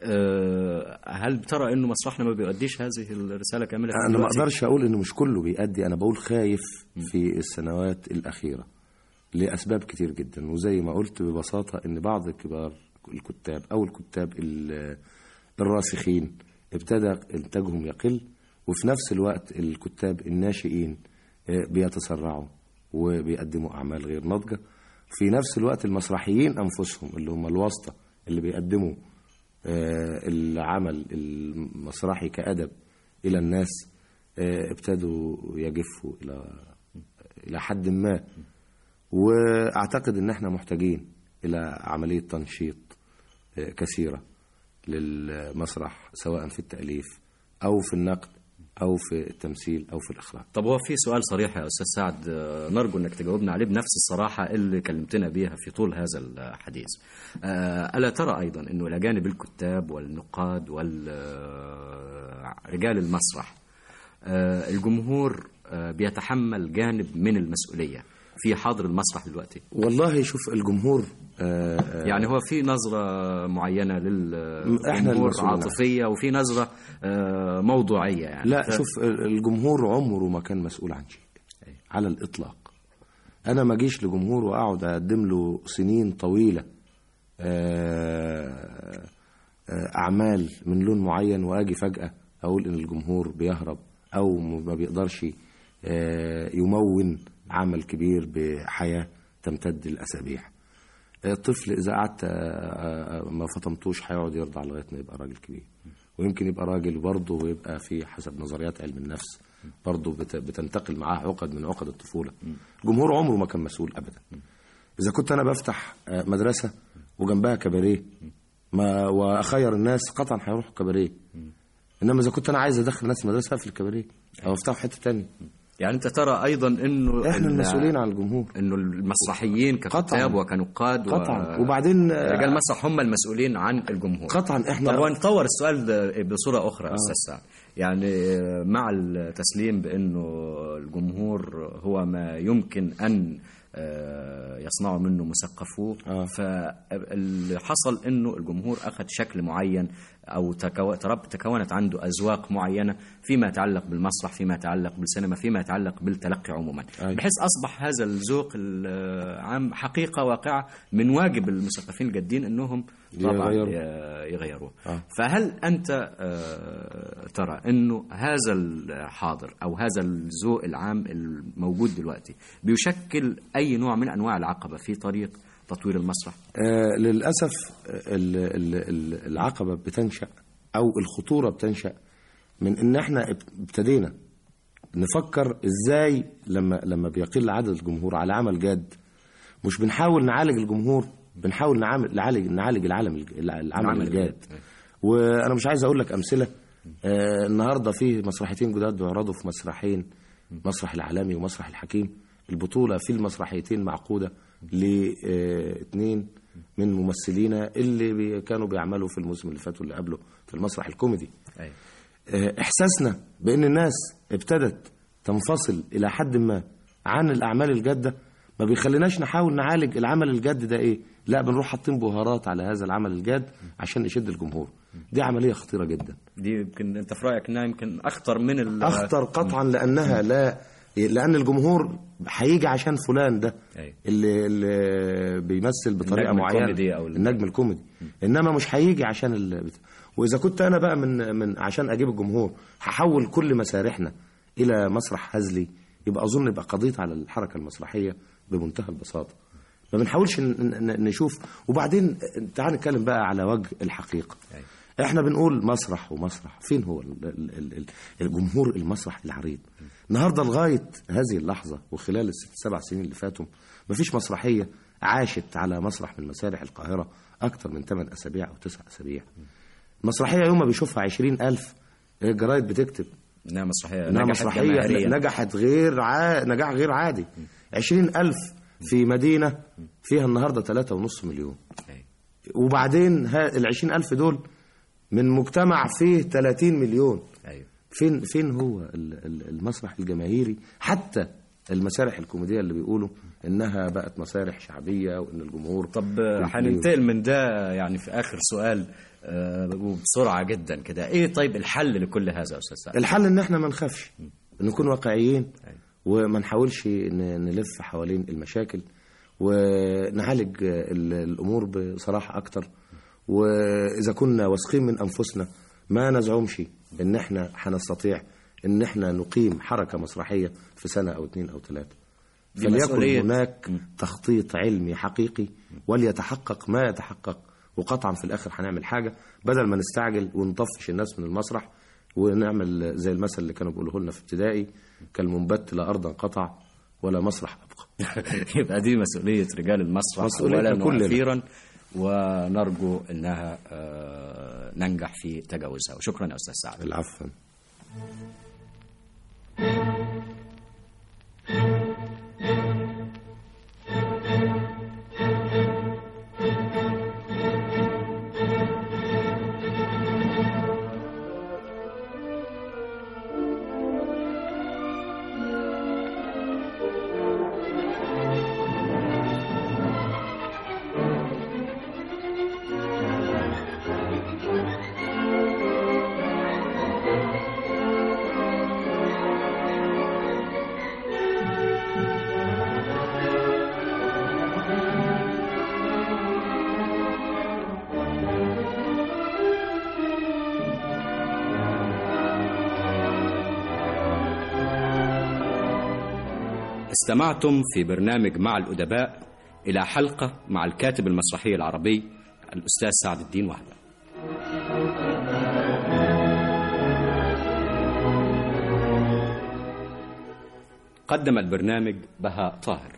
أه هل بترى انه مسرحنا ما بيؤديش هذه الرساله كامله انا ما دلوقتي؟ اقدرش اقول انه مش كله بيأدي انا بقول خايف في السنوات الاخيره لاسباب كتير جدا وزي ما قلت ببساطه ان بعض كبار الكتاب او الكتاب ال- الراسخين ابتدى انتاجهم يقل وفي نفس الوقت الكتاب الناشئين آه، بيتسرعوا وبيقدموا اعمال غير ناضجه في نفس الوقت المسرحيين انفسهم اللي هم الواسطه اللي بيقدموا آه، العمل المسرحي كأدب إلى الناس آه، ابتدوا يجفوا إلى إلى حد ما وأعتقد إن إحنا محتاجين إلى عملية تنشيط آه، كثيرة للمسرح سواء في التأليف أو في النقد أو في التمثيل أو في الإخراج طب هو في سؤال صريح يا استاذ سعد آه، نرجو انك تجاوبنا عليه بنفس الصراحه اللي كلمتنا بيها في طول هذا الحديث. آه، الا ترى ايضا انه الى جانب الكتاب والنقاد ورجال المسرح آه، الجمهور آه، بيتحمل جانب من المسؤوليه في حاضر المسرح دلوقتي والله شوف الجمهور آه، آه، يعني هو في نظرة معينة إحنا للجمهور المسؤولين. عاطفية وفي نظرة آه، موضوعية يعني لا ف- شوف الجمهور عمره ما كان مسؤول عن شيء على الإطلاق أنا ما أجيش لجمهور وأقعد أقدم له سنين طويلة آه، آه، أعمال من لون معين وأجي فجأة أقول إن الجمهور بيهرب أو ما بيقدرش آه، يمون عمل كبير بحياة تمتد الأسابيع الطفل إذا قعدت آه، آه، ما فطمتوش هيقعد يرضع لغاية ما يبقى راجل كبير ويمكن يبقى راجل برضه ويبقى في حسب نظريات علم النفس برضه بت- بتنتقل معاه عقد من عقد الطفوله الجمهور عمره ما كان مسؤول ابدا اذا كنت انا بفتح آه، مدرسه وجنبها كباريه ما واخير الناس قطعا هيروحوا كباريه انما اذا كنت انا عايز ادخل الناس مدرسه اقفل الكباريه او افتحه حته تانية يعني انت ترى ايضا انه احنا ال- المسؤولين عن الجمهور انه المسرحيين ككتاب قطعاً. وكنقاد قطعا و... وبعدين آه، رجال المسرح هم المسؤولين عن الجمهور قطعا احنا طب ونطور السؤال ده بصورة أخرى أستاذ سعد يعني مع التسليم بأنه الجمهور هو ما يمكن أن آه، يصنعوا منه مثقفوه آه. فاللي حصل انه الجمهور اخذ شكل معين او تكو... ترب- تكونت عنده اذواق معينه فيما يتعلق بالمسرح فيما يتعلق بالسينما فيما يتعلق بالتلقي عموما أي. بحيث اصبح هذا الذوق العام حقيقه واقعه من واجب المثقفين الجادين انهم طبعا يغيروا. ي- يغيروه آه. فهل انت آه، ترى انه هذا الحاضر او هذا الذوق العام الموجود دلوقتي بيشكل اي نوع من انواع العقبه في طريق تطوير المسرح آه للأسف ال- ال- ال- العقبة بتنشأ أو الخطورة بتنشأ من إن إحنا اب- ابتدينا نفكر إزاي لما لما بيقل عدد الجمهور على عمل جاد مش بنحاول نعالج الجمهور بنحاول نعامل نعالج نعالج العالم الج- العمل العمل الجاد الجاد. وأنا مش عايز أقول لك أمثلة آه النهارده في مسرحيتين جداد بيعرضوا في مسرحين مسرح العالمي ومسرح الحكيم البطولة في المسرحيتين معقودة لاثنين من ممثلينا اللي بي كانوا بيعملوا في الموسم اللي فات واللي قبله في المسرح الكوميدي أيوة. آه، احساسنا بان الناس ابتدت تنفصل الى حد ما عن الاعمال الجاده ما بيخليناش نحاول نعالج العمل الجاد ده ايه لا بنروح حاطين بهارات على هذا العمل الجاد عشان نشد الجمهور دي عمليه خطيره جدا دي يمكن انت في رايك انها يمكن اخطر من ال- اخطر قطعا لانها لا لان الجمهور هيجي عشان فلان ده أيوة. اللي, اللي بيمثل بطريقه النجم معينه الكوميدي أو ال- النجم الكوميدي انما مش هيجي عشان ال... بت- واذا كنت انا بقى من من عشان اجيب الجمهور هحول كل مسارحنا الى مسرح هزلي يبقى اظن يبقى قضيت على الحركه المسرحيه بمنتهى البساطه ما بنحاولش ن- ن- نشوف وبعدين تعال نتكلم بقى على وجه الحقيقه أيوة. احنا بنقول مسرح ومسرح فين هو ال- ال- ال- ال- الجمهور المسرح العريض النهارده لغايه هذه اللحظه وخلال الست سبع سنين اللي فاتوا مفيش مسرحيه عاشت على مسرح من مسارح القاهره اكتر من 8 اسابيع او 9 اسابيع مسرحيه يوم ما بيشوفها 20000 الجرايد بتكتب انها مسرحيه انها نجحت مسرحيه جماهيرياً. نجحت غير ع... نجاح غير عادي 20000 في مدينه فيها النهارده 3.5 مليون أيوة. وبعدين ها ال 20000 دول من مجتمع فيه 30 مليون ايوه فين فين هو ال- ال- المسرح الجماهيري حتى المسارح الكوميديه اللي بيقولوا انها بقت مسارح شعبيه وان الجمهور طب آه، هننتقل من ده يعني في اخر سؤال آه، وبسرعه جدا كده ايه طيب الحل لكل هذا يا استاذ سعد الحل ان احنا ما نخافش نكون واقعيين أيوة. وما نحاولش ن- نلف حوالين المشاكل ونعالج ال- الامور بصراحه اكتر واذا كنا واثقين من انفسنا ما نزعمش ان احنا هنستطيع ان احنا نقيم حركه مسرحيه في سنه او اتنين او ثلاثه دي فليكن مسؤولية. هناك تخطيط علمي حقيقي وليتحقق ما يتحقق وقطعا في الاخر هنعمل حاجه بدل ما نستعجل ونطفش الناس من المسرح ونعمل زي المثل اللي كانوا بيقولوه لنا في ابتدائي كالمنبت لا ارضا قطع ولا مسرح ابقى يبقى دي مسؤوليه رجال المسرح مسؤوليتنا اولا كلنا. واخيرا ونرجو انها آه، ننجح في تجاوزها وشكرا يا استاذ سعد العفو استمعتم في برنامج مع الأدباء إلى حلقة مع الكاتب المسرحي العربي الأستاذ سعد الدين وهبة قدم البرنامج بهاء طاهر